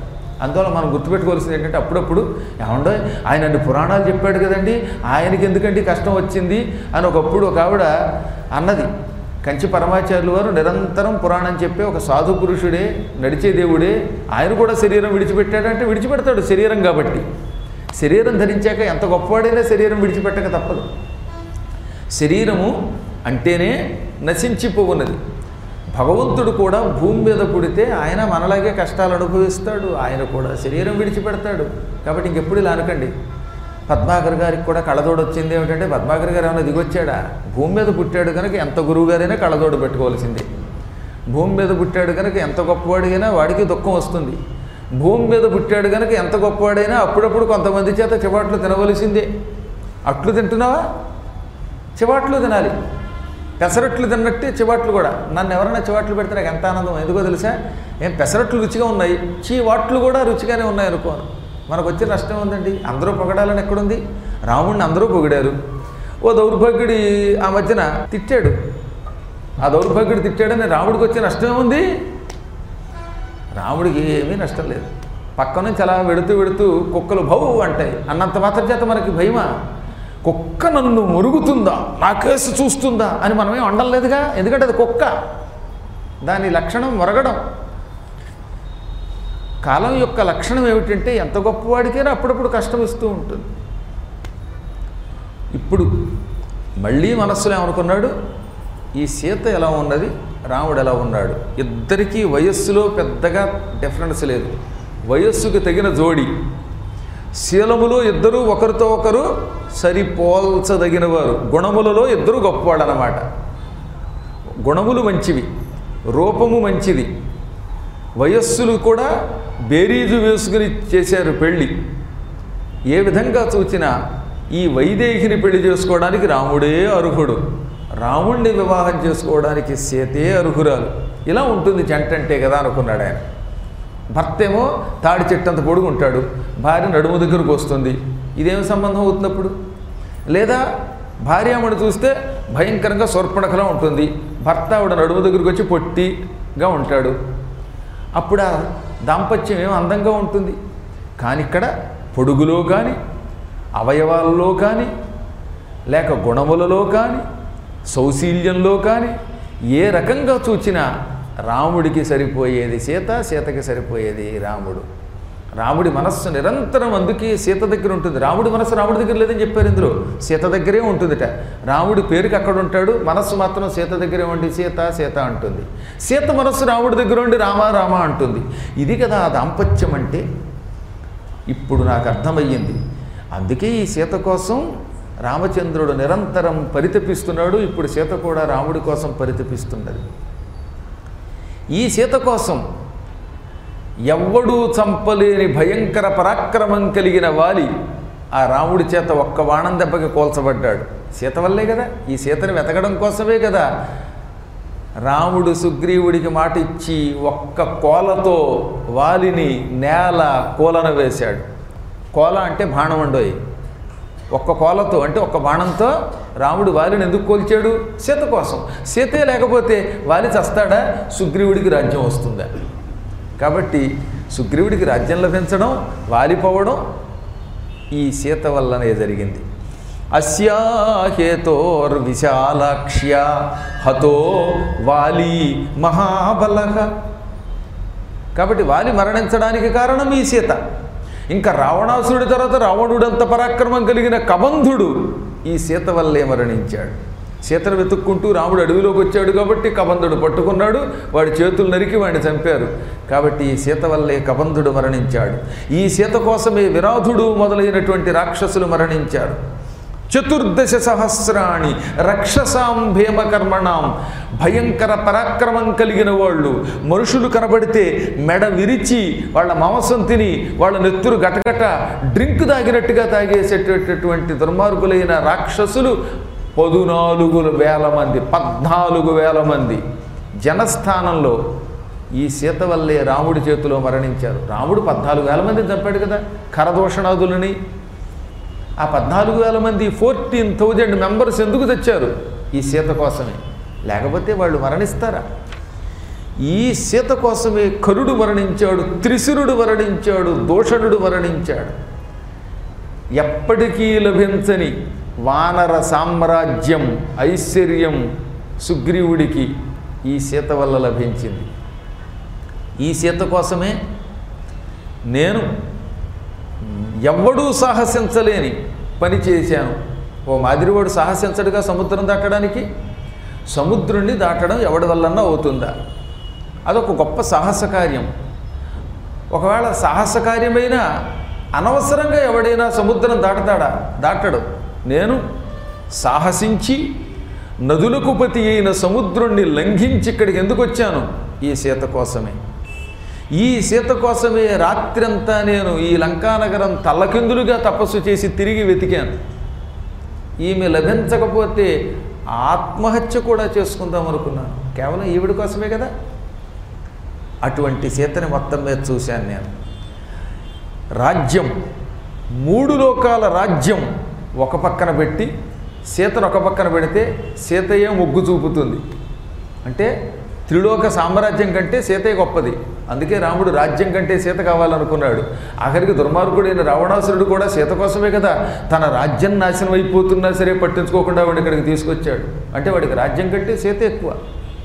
అందువల్ల మనం గుర్తుపెట్టుకోవాల్సింది ఏంటంటే అప్పుడప్పుడు ఏమండో ఆయన అన్ని పురాణాలు చెప్పాడు కదండి ఆయనకి ఎందుకండి కష్టం వచ్చింది అని ఒకప్పుడు ఒక ఆవిడ అన్నది కంచి పరమాచార్యులు వారు నిరంతరం పురాణం చెప్పే ఒక సాధు పురుషుడే నడిచే దేవుడే ఆయన కూడా శరీరం విడిచిపెట్టాడంటే విడిచిపెడతాడు శరీరం కాబట్టి శరీరం ధరించాక ఎంత గొప్పవాడైనా శరీరం విడిచిపెట్టక తప్పదు శరీరము అంటేనే నశించిపోవున్నది భగవంతుడు కూడా భూమి మీద పుడితే ఆయన మనలాగే కష్టాలు అనుభవిస్తాడు ఆయన కూడా శరీరం విడిచిపెడతాడు కాబట్టి ఇంకెప్పుడు ఇలా అనకండి పద్మాకర్ గారికి కూడా కళ్ళదోడు వచ్చింది ఏమిటంటే పద్మాకర్ గారు ఏమైనా దిగొచ్చాడా భూమి మీద పుట్టాడు కనుక ఎంత గురువు గారైనా కళ్ళదోడు పెట్టుకోవాల్సిందే భూమి మీద పుట్టాడు కనుక ఎంత గొప్పవాడిగైనా వాడికి దుఃఖం వస్తుంది భూమి మీద పుట్టాడు కనుక ఎంత గొప్పవాడైనా అప్పుడప్పుడు కొంతమంది చేత చివాట్లు తినవలసిందే అట్లు తింటున్నావా చివాట్లు తినాలి పెసరట్లు తిన్నట్టే చివాట్లు కూడా నన్ను ఎవరైనా చివాట్లు పెడితే నాకు ఎంత ఆనందం ఎందుకో తెలుసా ఏం పెసరట్లు రుచిగా ఉన్నాయి చీవాట్లు కూడా రుచిగానే ఉన్నాయి అనుకోను మనకు వచ్చే నష్టం ఉందండి అందరూ పొగడాలని ఎక్కడుంది రాముడిని అందరూ పొగిడారు ఓ దౌర్భాగ్యుడి ఆ మధ్యన తిట్టాడు ఆ దౌర్భాగ్యుడు తిట్టాడని రాముడికి వచ్చే నష్టం ఏముంది రాముడికి ఏమీ నష్టం లేదు పక్క నుంచి అలా వెడుతూ వెడుతూ కుక్కలు భౌ అంటాయి అన్నంత మాత్రం చేత మనకి భయమా కుక్క నన్ను మురుగుతుందా నా కేసు చూస్తుందా అని మనమేం వండలేదుగా ఎందుకంటే అది కుక్క దాని లక్షణం మొరగడం కాలం యొక్క లక్షణం ఏమిటంటే ఎంత గొప్పవాడికైనా అప్పుడప్పుడు కష్టం ఇస్తూ ఉంటుంది ఇప్పుడు మళ్ళీ మనస్సులో ఏమనుకున్నాడు ఈ సీత ఎలా ఉన్నది రాముడు ఎలా ఉన్నాడు ఇద్దరికీ వయస్సులో పెద్దగా డిఫరెన్స్ లేదు వయస్సుకు తగిన జోడి శీలములో ఇద్దరూ ఒకరితో ఒకరు సరిపోల్చదగిన వారు గుణములలో ఇద్దరు గొప్పవాడు అన్నమాట గుణములు మంచివి రూపము మంచిది వయస్సులు కూడా బేరీజు వేసుకుని చేశారు పెళ్ళి ఏ విధంగా చూచినా ఈ వైదేహిని పెళ్లి చేసుకోవడానికి రాముడే అర్హుడు రాముణ్ణి వివాహం చేసుకోవడానికి సీతే అర్హురాలు ఇలా ఉంటుంది జంట అంటే కదా అనుకున్నాడు ఆయన భర్త ఏమో తాడి చెట్టంత పొడుగు ఉంటాడు భార్య నడుము దగ్గరకు వస్తుంది ఇదేం సంబంధం అవుతున్నప్పుడు లేదా భార్యామణి చూస్తే భయంకరంగా స్వర్పణకలా ఉంటుంది భర్త ఆవిడ నడుము దగ్గరకు వచ్చి పొట్టిగా ఉంటాడు అప్పుడు ఆ దాంపత్యం ఏం అందంగా ఉంటుంది కానీ ఇక్కడ పొడుగులో కానీ అవయవాలలో కానీ లేక గుణములలో కానీ సౌశీల్యంలో కానీ ఏ రకంగా చూచినా రాముడికి సరిపోయేది సీత సీతకి సరిపోయేది రాముడు రాముడి మనస్సు నిరంతరం అందుకే సీత దగ్గర ఉంటుంది రాముడి మనస్సు రాముడి దగ్గర లేదని చెప్పారు ఇందులో సీత దగ్గరే ఉంటుందిట రాముడి పేరుకి అక్కడ ఉంటాడు మనస్సు మాత్రం సీత దగ్గరే ఉండి సీత సీత అంటుంది సీత మనస్సు రాముడి దగ్గర ఉండి రామ రామ అంటుంది ఇది కదా ఆ దాంపత్యం అంటే ఇప్పుడు నాకు అర్థమయ్యింది అందుకే ఈ సీత కోసం రామచంద్రుడు నిరంతరం పరితపిస్తున్నాడు ఇప్పుడు సీత కూడా రాముడి కోసం పరితపిస్తున్నది ఈ సీత కోసం ఎవ్వడూ చంపలేని భయంకర పరాక్రమం కలిగిన వాలి ఆ రాముడి చేత ఒక్క బాణం దెబ్బకి కోల్చబడ్డాడు సీత వల్లే కదా ఈ సీతని వెతకడం కోసమే కదా రాముడు సుగ్రీవుడికి మాట ఇచ్చి ఒక్క కోలతో వాలిని నేల కోలన వేశాడు కోల అంటే బాణం అండోయి ఒక్క కోలతో అంటే ఒక్క బాణంతో రాముడు వాలిని ఎందుకు కోల్చాడు సీత కోసం సీతే లేకపోతే వాలి చస్తాడా సుగ్రీవుడికి రాజ్యం వస్తుందా కాబట్టి సుగ్రీవుడికి రాజ్యం లభించడం వాలిపోవడం ఈ సీత వల్లనే జరిగింది అస్యాహేతోర్ విశాలాక్ష్య హతో వాలి మహాబలహ కాబట్టి వాలి మరణించడానికి కారణం ఈ సీత ఇంకా రావణాసురుడి తర్వాత రావణుడంత పరాక్రమం కలిగిన కబంధుడు ఈ సీత వల్లే మరణించాడు సీతను వెతుక్కుంటూ రాముడు అడవిలోకి వచ్చాడు కాబట్టి కబంధుడు పట్టుకున్నాడు వాడి చేతులు నరికి వాడిని చంపారు కాబట్టి ఈ సీత వల్లే కబంధుడు మరణించాడు ఈ సీత కోసమే విరాధుడు మొదలైనటువంటి రాక్షసులు మరణించారు చతుర్దశ సహస్రాణి రక్షసాం భీమకర్మణాం భయంకర పరాక్రమం కలిగిన వాళ్ళు మనుషులు కనబడితే మెడ విరిచి వాళ్ళ మాంసం తిని వాళ్ళ నెత్తురు గటగట డ్రింక్ తాగినట్టుగా తాగేసేటటువంటి దుర్మార్గులైన రాక్షసులు పదునాలుగు వేల మంది పద్నాలుగు వేల మంది జనస్థానంలో ఈ సీత వల్లే రాముడి చేతిలో మరణించారు రాముడు పద్నాలుగు వేల మందిని చంపాడు కదా కరదోషణాదులని ఆ పద్నాలుగు వేల మంది ఫోర్టీన్ థౌజండ్ మెంబర్స్ ఎందుకు తెచ్చారు ఈ సీత కోసమే లేకపోతే వాళ్ళు మరణిస్తారా ఈ సీత కోసమే కరుడు మరణించాడు త్రిశురుడు మరణించాడు దోషణుడు మరణించాడు ఎప్పటికీ లభించని వానర సామ్రాజ్యం ఐశ్వర్యం సుగ్రీవుడికి ఈ సీత వల్ల లభించింది ఈ సీత కోసమే నేను ఎవ్వడూ సాహసించలేని పని చేశాను ఓ మాదిరివాడు సాహసించడుగా సముద్రం దాటడానికి సముద్రుణ్ణి దాటడం ఎవడి వల్లన్నా అవుతుందా అదొక గొప్ప సాహస కార్యం ఒకవేళ సాహస కార్యమైన అనవసరంగా ఎవడైనా సముద్రం దాటతాడా దాటడు నేను సాహసించి నదులకు పతి అయిన సముద్రుణ్ణి లంఘించి ఇక్కడికి ఎందుకు వచ్చాను ఈ సీత కోసమే ఈ సీత కోసమే రాత్రంతా నేను ఈ లంకానగరం తల్లకిందులుగా తపస్సు చేసి తిరిగి వెతికాను ఈమె లభించకపోతే ఆత్మహత్య కూడా చేసుకుందాం అనుకున్నాను కేవలం ఈవిడ కోసమే కదా అటువంటి సీతని మొత్తం మీద చూశాను నేను రాజ్యం మూడు లోకాల రాజ్యం ఒక పక్కన పెట్టి సీతను ఒక పక్కన పెడితే సీతయే మొగ్గు చూపుతుంది అంటే త్రిలోక సామ్రాజ్యం కంటే సీతే గొప్పది అందుకే రాముడు రాజ్యం కంటే సీత కావాలనుకున్నాడు ఆఖరికి దుర్మార్గుడైన రావణాసురుడు కూడా సీత కోసమే కదా తన రాజ్యం నాశనం అయిపోతున్నా సరే పట్టించుకోకుండా వాడు ఇక్కడికి తీసుకొచ్చాడు అంటే వాడికి రాజ్యం కంటే సీత ఎక్కువ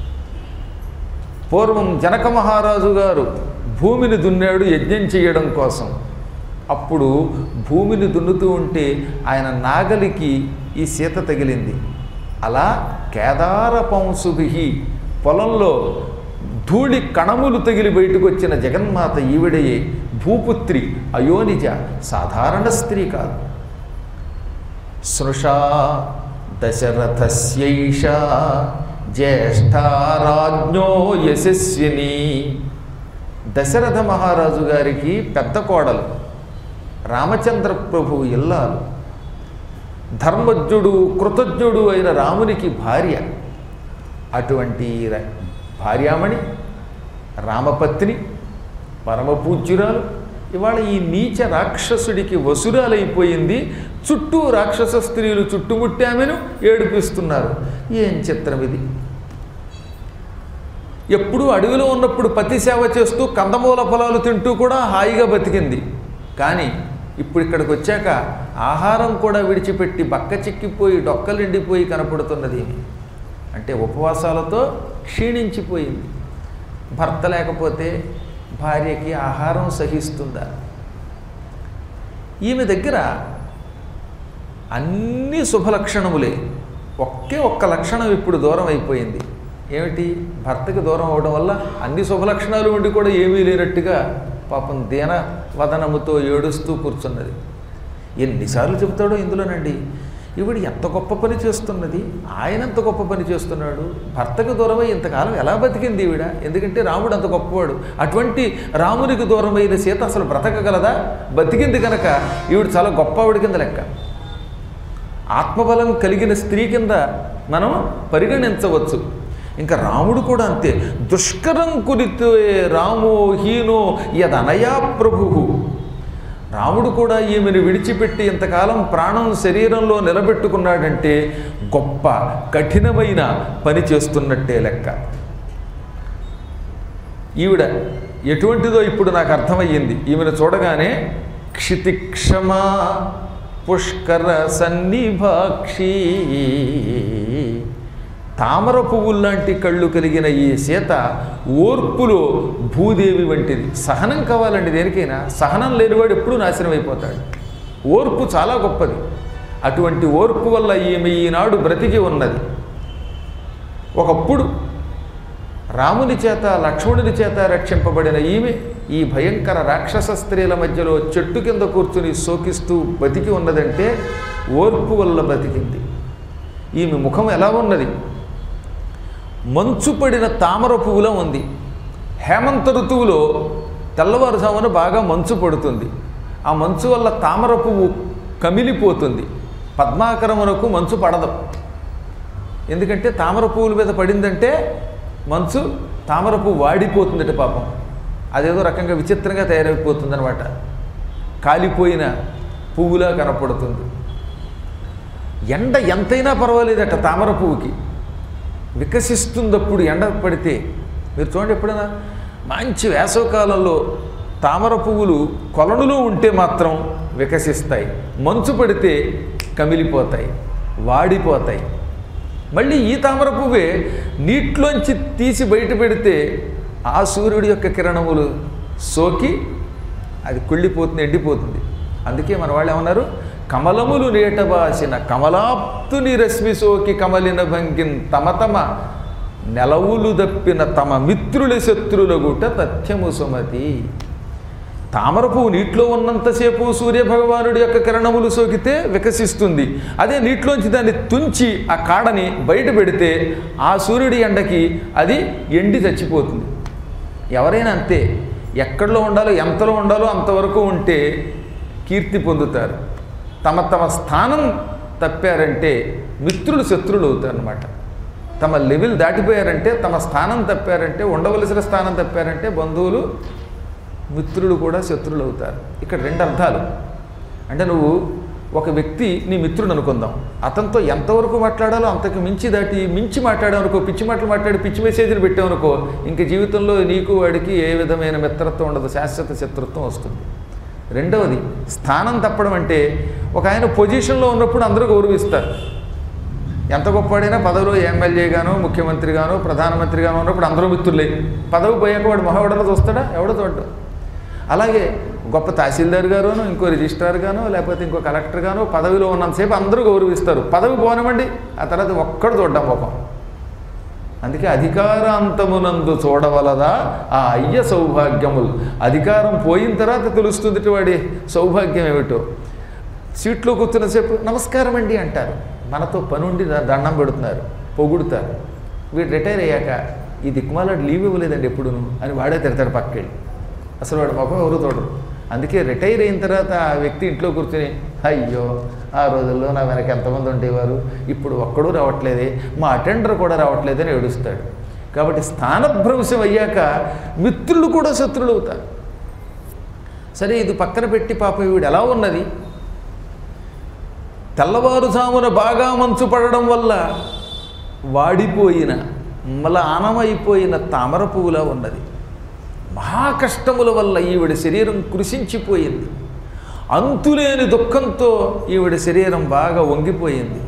పూర్వం జనక మహారాజు గారు భూమిని దున్నాడు యజ్ఞం చేయడం కోసం అప్పుడు భూమిని దున్నుతూ ఉంటే ఆయన నాగలికి ఈ సీత తగిలింది అలా కేదార పంశుభి పొలంలో ధూళి కణములు తగిలి బయటకు వచ్చిన జగన్మాత ఈవిడయే భూపుత్రి అయోనిజ సాధారణ స్త్రీ కాదు సృషా దశరథస్యైష జ్యేష్ఠారాజ్ఞో యశస్విని దశరథ మహారాజు గారికి పెద్ద కోడలు రామచంద్ర ప్రభు ఇల్లాలు ధర్మజ్ఞుడు కృతజ్ఞుడు అయిన రామునికి భార్య అటువంటి ర- భార్యామణి రామపత్ని పరమపూజ్యురాలు ఇవాళ ఈ నీచ రాక్షసుడికి వసురాలైపోయింది చుట్టూ రాక్షస స్త్రీలు చుట్టుముట్టామెను ఏడిపిస్తున్నారు ఏం చిత్రం ఇది ఎప్పుడూ అడవిలో ఉన్నప్పుడు పతి సేవ చేస్తూ కందమూల ఫలాలు తింటూ కూడా హాయిగా బతికింది కానీ ఇప్పుడు ఇక్కడికి వచ్చాక ఆహారం కూడా విడిచిపెట్టి బక్క చిక్కిపోయి డొక్కలిండిపోయి కనపడుతున్నది అంటే ఉపవాసాలతో క్షీణించిపోయింది భర్త లేకపోతే భార్యకి ఆహారం సహిస్తుందా ఈమె దగ్గర అన్ని శుభలక్షణములే ఒకే ఒక్క లక్షణం ఇప్పుడు దూరం అయిపోయింది ఏమిటి భర్తకి దూరం అవడం వల్ల అన్ని శుభలక్షణాలు ఉండి కూడా ఏమీ లేనట్టుగా పాపం దీన వదనముతో ఏడుస్తూ కూర్చున్నది ఎన్నిసార్లు చెబుతాడో ఇందులోనండి ఈవిడ ఎంత గొప్ప పని చేస్తున్నది ఆయన ఎంత గొప్ప పని చేస్తున్నాడు భర్తకు దూరమై ఇంతకాలం ఎలా బతికింది ఈవిడ ఎందుకంటే రాముడు అంత గొప్పవాడు అటువంటి రామునికి దూరమైన సీత అసలు బ్రతకగలదా బతికింది కనుక ఈవిడ చాలా గొప్పవాడి కింద లెక్క ఆత్మబలం కలిగిన స్త్రీ కింద మనం పరిగణించవచ్చు ఇంకా రాముడు కూడా అంతే దుష్కరం కురితే రామో హీనో యదనయా ప్రభు రాముడు కూడా ఈమెను విడిచిపెట్టి ఇంతకాలం ప్రాణం శరీరంలో నిలబెట్టుకున్నాడంటే గొప్ప కఠినమైన పని చేస్తున్నట్టే లెక్క ఈవిడ ఎటువంటిదో ఇప్పుడు నాకు అర్థమయ్యింది ఈమెను చూడగానే క్షితిక్షమా పుష్కర సన్నిభాక్షి తామర పువ్వుల్లాంటి కళ్ళు కలిగిన ఈ సీత ఓర్పులో భూదేవి వంటిది సహనం కావాలండి దేనికైనా సహనం లేనివాడు ఎప్పుడూ నాశనం అయిపోతాడు ఓర్పు చాలా గొప్పది అటువంటి ఓర్పు వల్ల ఈమె ఈనాడు బ్రతికి ఉన్నది ఒకప్పుడు రాముని చేత లక్ష్మణుని చేత రక్షింపబడిన ఈమె ఈ భయంకర రాక్షస స్త్రీల మధ్యలో చెట్టు కింద కూర్చుని శోకిస్తూ బతికి ఉన్నదంటే ఓర్పు వల్ల బతికింది ఈమె ముఖం ఎలా ఉన్నది మంచు పడిన తామర పువ్వులా ఉంది హేమంత ఋతువులో తెల్లవారుజామున బాగా మంచు పడుతుంది ఆ మంచు వల్ల తామర పువ్వు కమిలిపోతుంది పద్మాకరమునకు మంచు పడదు ఎందుకంటే తామర పువ్వుల మీద పడిందంటే మంచు తామర పువ్వు వాడిపోతుందట పాపం అదేదో రకంగా విచిత్రంగా తయారైపోతుందనమాట కాలిపోయిన పువ్వులా కనపడుతుంది ఎండ ఎంతైనా పర్వాలేదట తామర పువ్వుకి వికసిస్తున్నప్పుడు ఎండ పడితే మీరు చూడండి ఎప్పుడైనా మంచి వేసవకాలంలో తామర పువ్వులు కొలనులో ఉంటే మాత్రం వికసిస్తాయి మంచు పడితే కమిలిపోతాయి వాడిపోతాయి మళ్ళీ ఈ తామర పువ్వే నీటిలోంచి తీసి బయట పెడితే ఆ సూర్యుడి యొక్క కిరణములు సోకి అది కుళ్ళిపోతుంది ఎండిపోతుంది అందుకే మన వాళ్ళు ఏమన్నారు కమలములు నీటబాసిన కమలాప్తుని రశ్మి సోకి కమలిన భంగిన్ తమ తమ నెలవులు దప్పిన తమ మిత్రుల శత్రుల గుట తథ్యము సుమతి తామర పువ్వు నీటిలో ఉన్నంతసేపు సూర్యభగవానుడి యొక్క కిరణములు సోకితే వికసిస్తుంది అదే నీటిలోంచి దాన్ని తుంచి ఆ కాడని బయట పెడితే ఆ సూర్యుడి ఎండకి అది ఎండి చచ్చిపోతుంది ఎవరైనా అంతే ఎక్కడలో ఉండాలో ఎంతలో ఉండాలో అంతవరకు ఉంటే కీర్తి పొందుతారు తమ తమ స్థానం తప్పారంటే మిత్రులు శత్రులు అవుతారనమాట తమ లెవెల్ దాటిపోయారంటే తమ స్థానం తప్పారంటే ఉండవలసిన స్థానం తప్పారంటే బంధువులు మిత్రులు కూడా శత్రులు అవుతారు ఇక్కడ రెండు అర్థాలు అంటే నువ్వు ఒక వ్యక్తి నీ మిత్రుడు అనుకుందాం అతనితో ఎంతవరకు మాట్లాడాలో అంతకు మించి దాటి మించి మాట్లాడామనుకో పిచ్చి మాటలు మాట్లాడి పిచ్చి మెసేజ్లు పెట్టామనుకో ఇంక జీవితంలో నీకు వాడికి ఏ విధమైన మిత్రత్వం ఉండదు శాశ్వత శత్రుత్వం వస్తుంది రెండవది స్థానం తప్పడం అంటే ఒక ఆయన పొజిషన్లో ఉన్నప్పుడు అందరూ గౌరవిస్తారు ఎంత గొప్పవాడైనా పదవిలో ఎమ్మెల్యేగానో ముఖ్యమంత్రిగానో ప్రధానమంత్రిగానో ఉన్నప్పుడు అందరూ మిత్రులే పదవి పోయాక వాడు మొహవడలో చూస్తాడా ఎవడో చూడ్డు అలాగే గొప్ప తహసీల్దార్ గారును ఇంకో రిజిస్ట్రార్ గానో లేకపోతే ఇంకో కలెక్టర్ గానో పదవిలో ఉన్నంతసేపు అందరూ గౌరవిస్తారు పదవి పోనివ్వండి ఆ తర్వాత ఒక్కడు చూడ్డం పాపం అందుకే అధికారాంతమునందు చూడవలదా ఆ అయ్య సౌభాగ్యములు అధికారం పోయిన తర్వాత తెలుస్తుంది వాడి సౌభాగ్యం ఏమిటో సీట్లో కూర్చున్నసేపు నమస్కారం అండి అంటారు మనతో పనుండి ద- దండం పెడుతున్నారు పొగుడుతారు వీడు రిటైర్ అయ్యాక ఈ దిక్కుమాలాడు లీవ్ ఇవ్వలేదండి ఎప్పుడును అని వాడే తిడతాడు పక్కెళ్ళి అసలు వాడు ముఖం ఎవరు చూడరు అందుకే రిటైర్ అయిన తర్వాత ఆ వ్యక్తి ఇంట్లో కూర్చొని అయ్యో ఆ రోజుల్లో నా వెనక ఎంతమంది ఉండేవారు ఇప్పుడు ఒక్కడూ రావట్లేదే మా అటెండర్ కూడా రావట్లేదని ఏడుస్తాడు కాబట్టి స్థానభ్రంశం అయ్యాక మిత్రులు కూడా శత్రులు అవుతారు సరే ఇది పక్కన పెట్టి పాప వీడు ఎలా ఉన్నది తెల్లవారుజామున బాగా మంచు పడడం వల్ల వాడిపోయిన మ్లానమైపోయిన తామర పువ్వులా ఉన్నది మహా కష్టముల వల్ల ఈవిడ శరీరం కృషించిపోయింది అంతులేని దుఃఖంతో ఈవిడ శరీరం బాగా వంగిపోయింది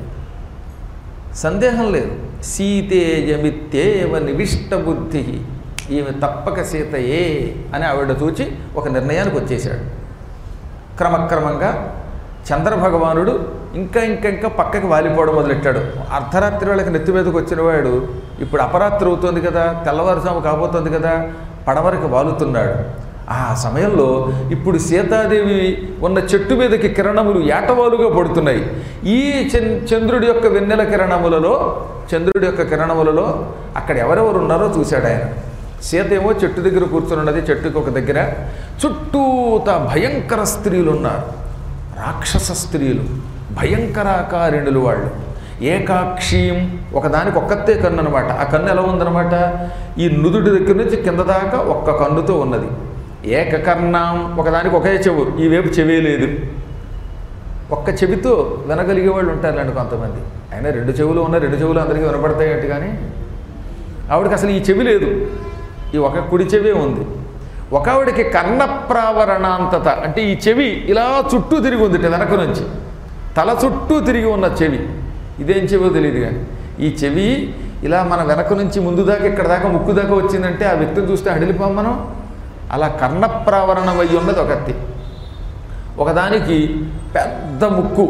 సందేహం లేదు సీతేయమిత్యేవ నివిష్ట బుద్ధి ఈమె తప్పక సీతయే అని ఆవిడ చూచి ఒక నిర్ణయానికి వచ్చేశాడు క్రమక్రమంగా చంద్రభగవానుడు ఇంకా ఇంకా ఇంకా పక్కకి వాలిపోవడం మొదలెట్టాడు అర్ధరాత్రి వాళ్ళకి నెత్తి మీదకి వచ్చిన వాడు ఇప్పుడు అపరాత్రి అవుతుంది కదా తెల్లవారుజాము కాబోతుంది కదా పడమరికి వాలుతున్నాడు ఆ సమయంలో ఇప్పుడు సీతాదేవి ఉన్న చెట్టు మీదకి కిరణములు ఏటవాలుగా పడుతున్నాయి ఈ చన్ చంద్రుడి యొక్క వెన్నెల కిరణములలో చంద్రుడి యొక్క కిరణములలో అక్కడ ఎవరెవరు ఉన్నారో చూశాడు ఆయన సీత ఏమో చెట్టు దగ్గర కూర్చుని ఉన్నది చెట్టుకి ఒక దగ్గర చుట్టూత భయంకర స్త్రీలు ఉన్నారు రాక్షస స్త్రీలు భయంకరాకారిణులు వాళ్ళు ఏకాక్షీం ఒకదానికి ఒక్కతే కన్ను అనమాట ఆ కన్ను ఎలా ఉందన్నమాట ఈ నుదుటి దగ్గర నుంచి కింద దాకా ఒక్క కన్నుతో ఉన్నది ఏకకర్ణం ఒకదానికి ఒకే చెవు ఈ వైపు చెవే లేదు ఒక్క చెవితో వినగలిగే వాళ్ళు ఉంటారులేండి కొంతమంది అయినా రెండు చెవులు ఉన్న రెండు చెవులు అందరికీ వినపడతాయట కానీ ఆవిడకి అసలు ఈ చెవి లేదు ఈ ఒక కుడి చెవే ఉంది ఒక ఆవిడకి కర్ణప్రావరణాంతత అంటే ఈ చెవి ఇలా చుట్టూ తిరిగి ఉంది వెనక నుంచి తల చుట్టూ తిరిగి ఉన్న చెవి ఇదేం చెవో తెలియదు కానీ ఈ చెవి ఇలా మన వెనక నుంచి ముందు దాకా ఇక్కడ దాకా ముక్కు దాకా వచ్చిందంటే ఆ వ్యక్తిని చూస్తే అడిలిపోం మనం అలా కర్ణప్రావరణం అయ్యి ఉన్నది ఒకటి ఒకదానికి పెద్ద ముక్కు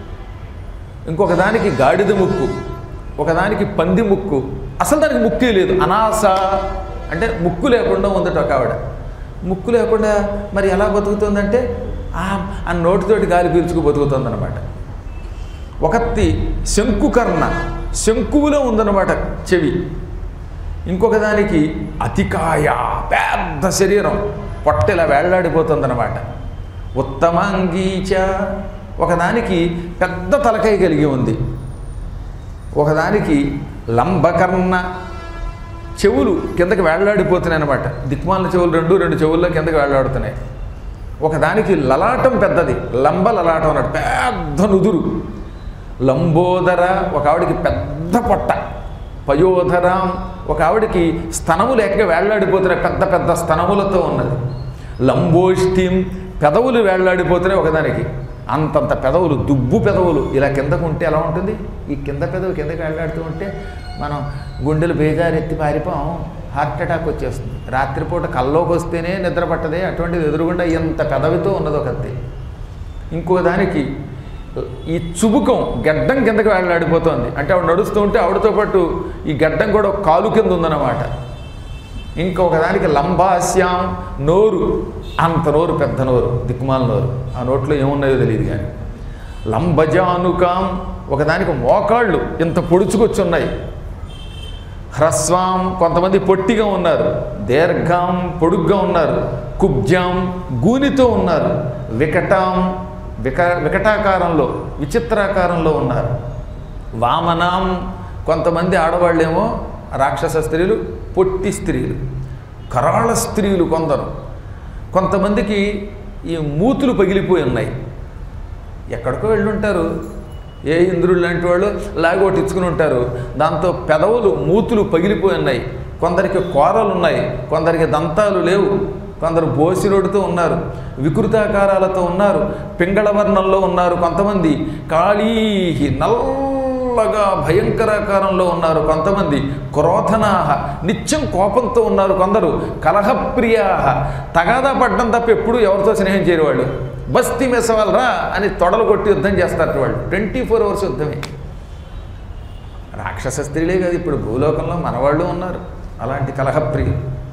ఇంకొక దానికి గాడిద ముక్కు ఒకదానికి పంది ముక్కు అసలు దానికి ముక్కే లేదు అనాస అంటే ముక్కు లేకుండా ఉందట ఒక ఆవిడ ముక్కు లేకుండా మరి ఎలా బతుకుతుందంటే ఆ ఆ నోటితోటి గాలి పీల్చుకు బతుకుతుందన్నమాట ఒకటి శంకుకర్ణ శంకువులో ఉందన్నమాట చెవి ఇంకొక దానికి అతికాయ పెద్ద శరీరం పొట్ట ఇలా వేళ్లాడిపోతుందన్నమాట ఉత్తమాంగీచ ఒకదానికి పెద్ద తలకాయ కలిగి ఉంది ఒకదానికి లంబకర్ణ చెవులు కిందకి వేళ్లాడిపోతున్నాయి అనమాట దిక్మాల చెవులు రెండు రెండు చెవుల్లో కిందకి వేళ్లాడుతున్నాయి ఒకదానికి లలాటం పెద్దది లంబ లలాటం అన్నట్టు పెద్ద నుదురు లంబోదర ఒక ఆవిడికి పెద్ద పొట్ట పయోధరాం ఒక ఆవిడికి స్తనము లేక వేళ్లాడిపోతున్నాయి పెద్ద పెద్ద స్తనములతో ఉన్నది లంబోష్టిం పెదవులు వేళ్లాడిపోతున్నాయి ఒకదానికి అంతంత పెదవులు దుబ్బు పెదవులు ఇలా కిందకు ఉంటే ఎలా ఉంటుంది ఈ కింద పెదవు కిందకి వేళ్లాడుతూ ఉంటే మనం గుండెలు బేజారెత్తి పారిపోం హార్ట్ అటాక్ వచ్చేస్తుంది రాత్రిపూట కల్లోకి వస్తేనే నిద్ర పట్టదే అటువంటిది ఎదురుగుండా ఎంత పెదవితో ఉన్నది ఒకటి ఇంకో దానికి ఈ చుబుకం గడ్డం కిందకి వేళ్లాడిపోతుంది అంటే ఆవిడ నడుస్తూ ఉంటే ఆవిడతో పాటు ఈ గడ్డం కూడా ఒక కాలు కింద ఉందన్నమాట ఇంకొక దానికి లంబాస్యాం నోరు అంత నోరు పెద్ద నోరు దిక్కుమాల నోరు ఆ నోట్లో ఏమున్నాయో తెలియదు కానీ లంబజానుకాం ఒకదానికి మోకాళ్ళు ఇంత పొడుచుకొచ్చి ఉన్నాయి హ్రస్వాం కొంతమంది పొట్టిగా ఉన్నారు దీర్ఘాం పొడుగ్గా ఉన్నారు కుబ్జాం గూనితో ఉన్నారు వికటాం విక వికటాకారంలో విచిత్రాకారంలో ఉన్నారు వామనాం కొంతమంది ఆడవాళ్ళేమో రాక్షస స్త్రీలు పొట్టి స్త్రీలు కరాళ స్త్రీలు కొందరు కొంతమందికి ఈ మూతులు పగిలిపోయి ఉన్నాయి ఎక్కడికో వెళ్ళుంటారు ఏ ఇంద్రుడు లాంటి వాళ్ళు లాగోటిచ్చుకుని ఉంటారు దాంతో పెదవులు మూతులు పగిలిపోయి ఉన్నాయి కొందరికి కోరలు ఉన్నాయి కొందరికి దంతాలు లేవు కొందరు బోసిరోడుతో ఉన్నారు వికృతాకారాలతో ఉన్నారు పింగళ వర్ణంలో ఉన్నారు కొంతమంది కాళీహి నల్లగా భయంకరాకారంలో ఉన్నారు కొంతమంది క్రోధనాహ నిత్యం కోపంతో ఉన్నారు కొందరు కలహప్రియాహ తగాదా పడ్డం తప్ప ఎప్పుడు ఎవరితో స్నేహం చేయరు వాళ్ళు బస్తీ మెసవాలరా అని తొడలు కొట్టి యుద్ధం చేస్తారు వాళ్ళు ట్వంటీ ఫోర్ అవర్స్ యుద్ధమే రాక్షస స్త్రీలే కాదు ఇప్పుడు భూలోకంలో మనవాళ్ళు ఉన్నారు అలాంటి కలహప్రియులు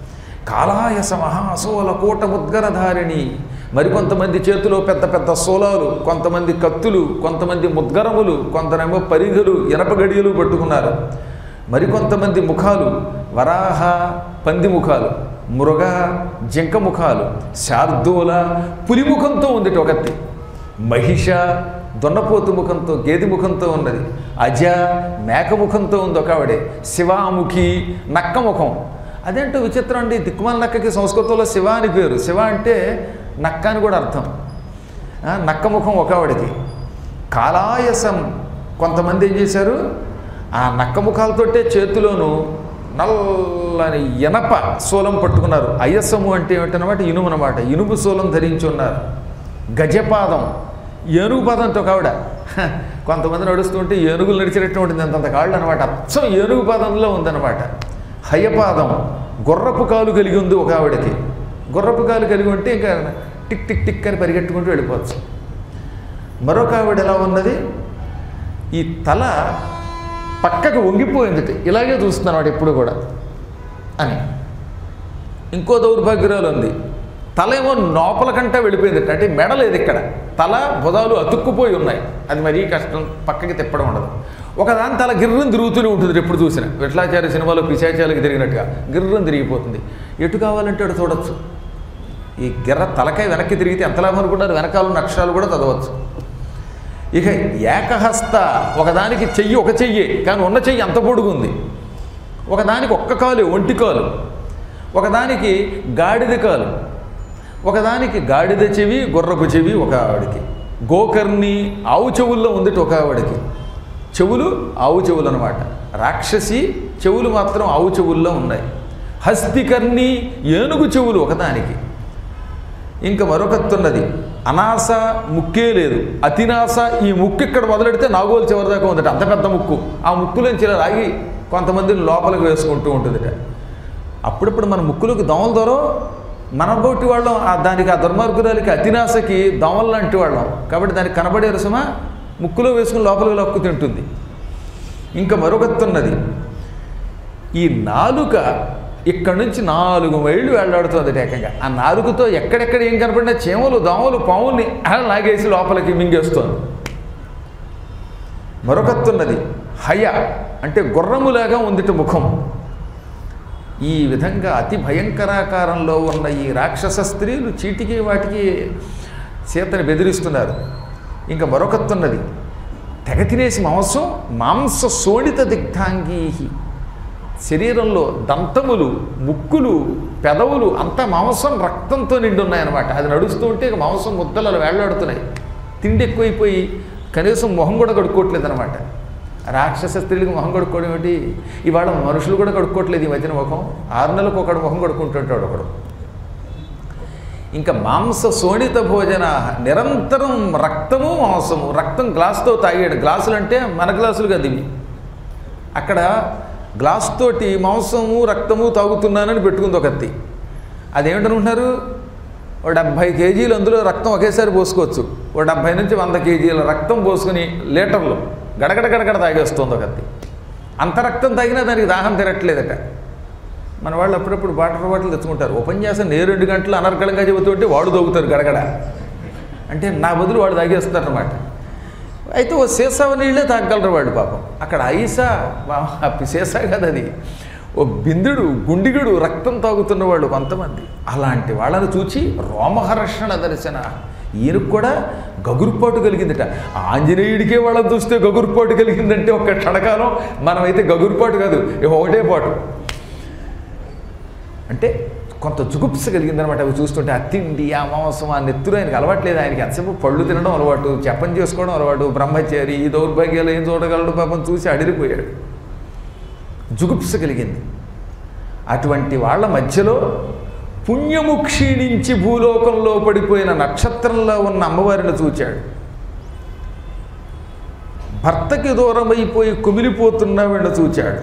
కాళాయస మహాసోల కూట ముద్గరధారిణి మరికొంతమంది చేతిలో పెద్ద పెద్ద సోలాలు కొంతమంది కత్తులు కొంతమంది ముద్గరములు కొందరేమో పరిగలు ఇనప గడియలు పట్టుకున్నారు మరికొంతమంది ముఖాలు వరాహ పంది ముఖాలు మృగ జింక ముఖాలు శార్దూల పులి ముఖంతో ఉంది ఒకటి మహిష దొన్నపోతు ముఖంతో గేది ముఖంతో ఉన్నది అజ మేక ముఖంతో ఉంది ఒక ఆవిడే శివాముఖి నక్క ముఖం అదేంటో విచిత్రం అండి దిక్కుమాల నక్కకి సంస్కృతంలో శివ అని పేరు శివ అంటే నక్క అని కూడా అర్థం ఆ, నక్క ముఖం ఒక ఆవిడకి కాలాయసం కొంతమంది ఏం చేశారు ఆ నక్క ముఖాలతోటే చేతిలోను నల్లని ఎనప శూలం పట్టుకున్నారు అయస్సము అంటే ఏమిటనమాట ఇనుము అనమాట ఇనుము శూలం ధరించి ఉన్నారు గజపాదం ఏనుగు పాదంతో కావిడ హ, కొంతమంది నడుస్తుంటే ఏనుగులు నడిచినట్టు ఉంటుంది అంతంత కాళ్ళు అనమాట అచ్చం ఏనుగు పాదంలో ఉందన్నమాట హయపాదం గుర్రపు కాలు కలిగి ఉంది ఒక ఆవిడకి గుర్రపు కాలు కలిగి ఉంటే ఇంకా టిక్ టిక్ టిక్ అని పరిగెట్టుకుంటూ వెళ్ళిపోవచ్చు మరొక ఆవిడ ఎలా ఉన్నది ఈ తల పక్కకు వంగిపోయింది ఇలాగే చూస్తున్నాడు ఎప్పుడు కూడా అని ఇంకో దౌర్భాగ్యాలు ఉంది తల ఏమో లోపల కంటే వెళ్ళిపోయింది అంటే మెడ లేదు ఇక్కడ తల భుజాలు అతుక్కుపోయి ఉన్నాయి అది మరీ కష్టం పక్కకి తిప్పడం ఉండదు ఒకదాని తల గిర్రం తిరుగుతూనే ఉంటుంది ఎప్పుడు చూసినా విట్లాచార్య సినిమాలో పిశాచాలకి తిరిగినట్టుగా గిర్రం తిరిగిపోతుంది ఎటు కావాలంటే అటు చూడొచ్చు ఈ గిర్ర తలకాయ వెనక్కి తిరిగితే ఎంత లాభం అనుకుంటారు వెనకాల ఉన్న అక్షరాలు కూడా చదవచ్చు ఇక ఏకహస్త ఒకదానికి చెయ్యి ఒక చెయ్యి కానీ ఉన్న చెయ్యి అంత పొడుగుంది ఒకదానికి ఒక్క కాలు ఒంటి కాలు ఒకదానికి గాడిద కాలు ఒకదానికి గాడిద చెవి గుర్రపు చెవి ఒక ఆవిడికి గోకర్ణి ఆవు చెవుల్లో ఉంది ఒక ఆవిడికి చెవులు ఆవు చెవులు అనమాట రాక్షసి చెవులు మాత్రం ఆవు చెవుల్లో ఉన్నాయి హస్తికర్ణి ఏనుగు చెవులు ఒకదానికి ఇంకా మరొకతున్నది అనాస ముక్కే లేదు అతినాస ఈ ముక్కు ఇక్కడ మొదలెడితే నాగోలు చివరి దాకా ఉందట అంత పెద్ద ముక్కు ఆ ముక్కులోంచి ఇలా రాగి కొంతమందిని లోపలికి వేసుకుంటూ ఉంటుందిట అప్పుడప్పుడు మన ముక్కులోకి దోమల దూరం మన బోటి వాళ్ళం ఆ దానికి ఆ దుర్మార్గురాలకి అతినాశకి దోమలు లాంటి వాళ్ళం కాబట్టి దానికి కనబడే రసమా ముక్కులో వేసుకుని లోపలికి లక్కు తింటుంది ఇంకా మరొకతున్నది ఈ నాలుక ఇక్కడి నుంచి నాలుగు మైళ్ళు వెళ్ళాడుతుంది ఏకంగా ఆ నాలుగుతో ఎక్కడెక్కడ ఏం కనపడినా చీమలు దోమలు పాముల్ని అలా లాగేసి లోపలికి మింగేస్తోంది మరొకతున్నది హయ అంటే గుర్రములాగా ఉందిట ముఖం ఈ విధంగా అతి భయంకరాకారంలో ఉన్న ఈ రాక్షస స్త్రీలు చీటికి వాటికి సీతని బెదిరిస్తున్నారు ఇంకా మరొకతున్నది తెగ తినేసి మాంసం మాంస సోడిత దిగ్ధాంగీహి శరీరంలో దంతములు ముక్కులు పెదవులు అంతా మాంసం రక్తంతో నిండి ఉన్నాయన్నమాట అది నడుస్తూ ఉంటే ఇక మాంసం ముద్దలు అలా వేళ్లాడుతున్నాయి తిండి ఎక్కువైపోయి కనీసం మొహం కూడా కడుక్కోవట్లేదు అనమాట రాక్షస స్త్రీలకు మొహం కడుక్కోవడం ఏమిటి ఇవాళ మనుషులు కూడా కడుక్కోవట్లేదు ఈ మధ్యన ముఖం ఆరు నెలలకు ఒకడు మొహం కడుక్కుంటుంటాడు ఒకడు ఇంకా మాంస శోణిత భోజన నిరంతరం రక్తము మాంసము రక్తం గ్లాసుతో తాగాడు గ్లాసులు అంటే మన గ్లాసులు కదా ఇవి అక్కడ గ్లాస్ తోటి మాంసము రక్తము తాగుతున్నానని పెట్టుకుంది ఒకత్తి అదేమిటనుకుంటున్నారు ఓ డెబ్భై కేజీలు అందులో రక్తం ఒకేసారి పోసుకోవచ్చు ఓ డెబ్భై నుంచి వంద కేజీల రక్తం పోసుకుని లీటర్లు గడగడ గడగడ తాగేస్తుంది ఒకత్తి అంత రక్తం తాగినా దానికి దాహం తిరగట్లేదట మన వాళ్ళు అప్పుడప్పుడు వాటర్ బాటిల్ తెచ్చుకుంటారు ఉపన్యాసం నేను రెండు గంటలు అనర్గళంగా చెబుతుంటే వాడు దొగుతారు గడగడ అంటే నా బదులు వాడు తాగేస్తారు అనమాట అయితే ఓ సీసా నీళ్ళే తాగలరు వాడు పాపం అక్కడ ఐసా వా- సీసా కాదు అది ఓ బిందుడు గుండిగుడు రక్తం తాగుతున్న వాళ్ళు కొంతమంది అలాంటి వాళ్ళని చూచి రోమహర్షణ దర్శన ఈయనకు కూడా గగురుపాటు కలిగిందట ఆంజనేయుడికే వాళ్ళని చూస్తే గగురుపాటు కలిగిందంటే ఒక క్షణకాలం మనమైతే గగురుపాటు కాదు ఇక ఒకటే పాటు అంటే కొంత జుగుప్స కలిగిందనమాట అవి చూస్తుంటే ఆ తిండి ఆ మాంసం ఆ నెత్తురు ఆయనకి అలవాట్లేదు ఆయనకి ఎంతసేపు పళ్ళు తినడం అలవాటు జపం చేసుకోవడం అలవాటు బ్రహ్మచారి ఈ దౌర్భాగ్యాలు ఏం చూడగలడు పాపం చూసి అడిరిపోయాడు జుగుప్స కలిగింది అటువంటి వాళ్ళ మధ్యలో పుణ్యము క్షీణించి భూలోకంలో పడిపోయిన నక్షత్రంలో ఉన్న అమ్మవారిని చూచాడు భర్తకి దూరమైపోయి కుమిలిపోతున్నవాడిని చూచాడు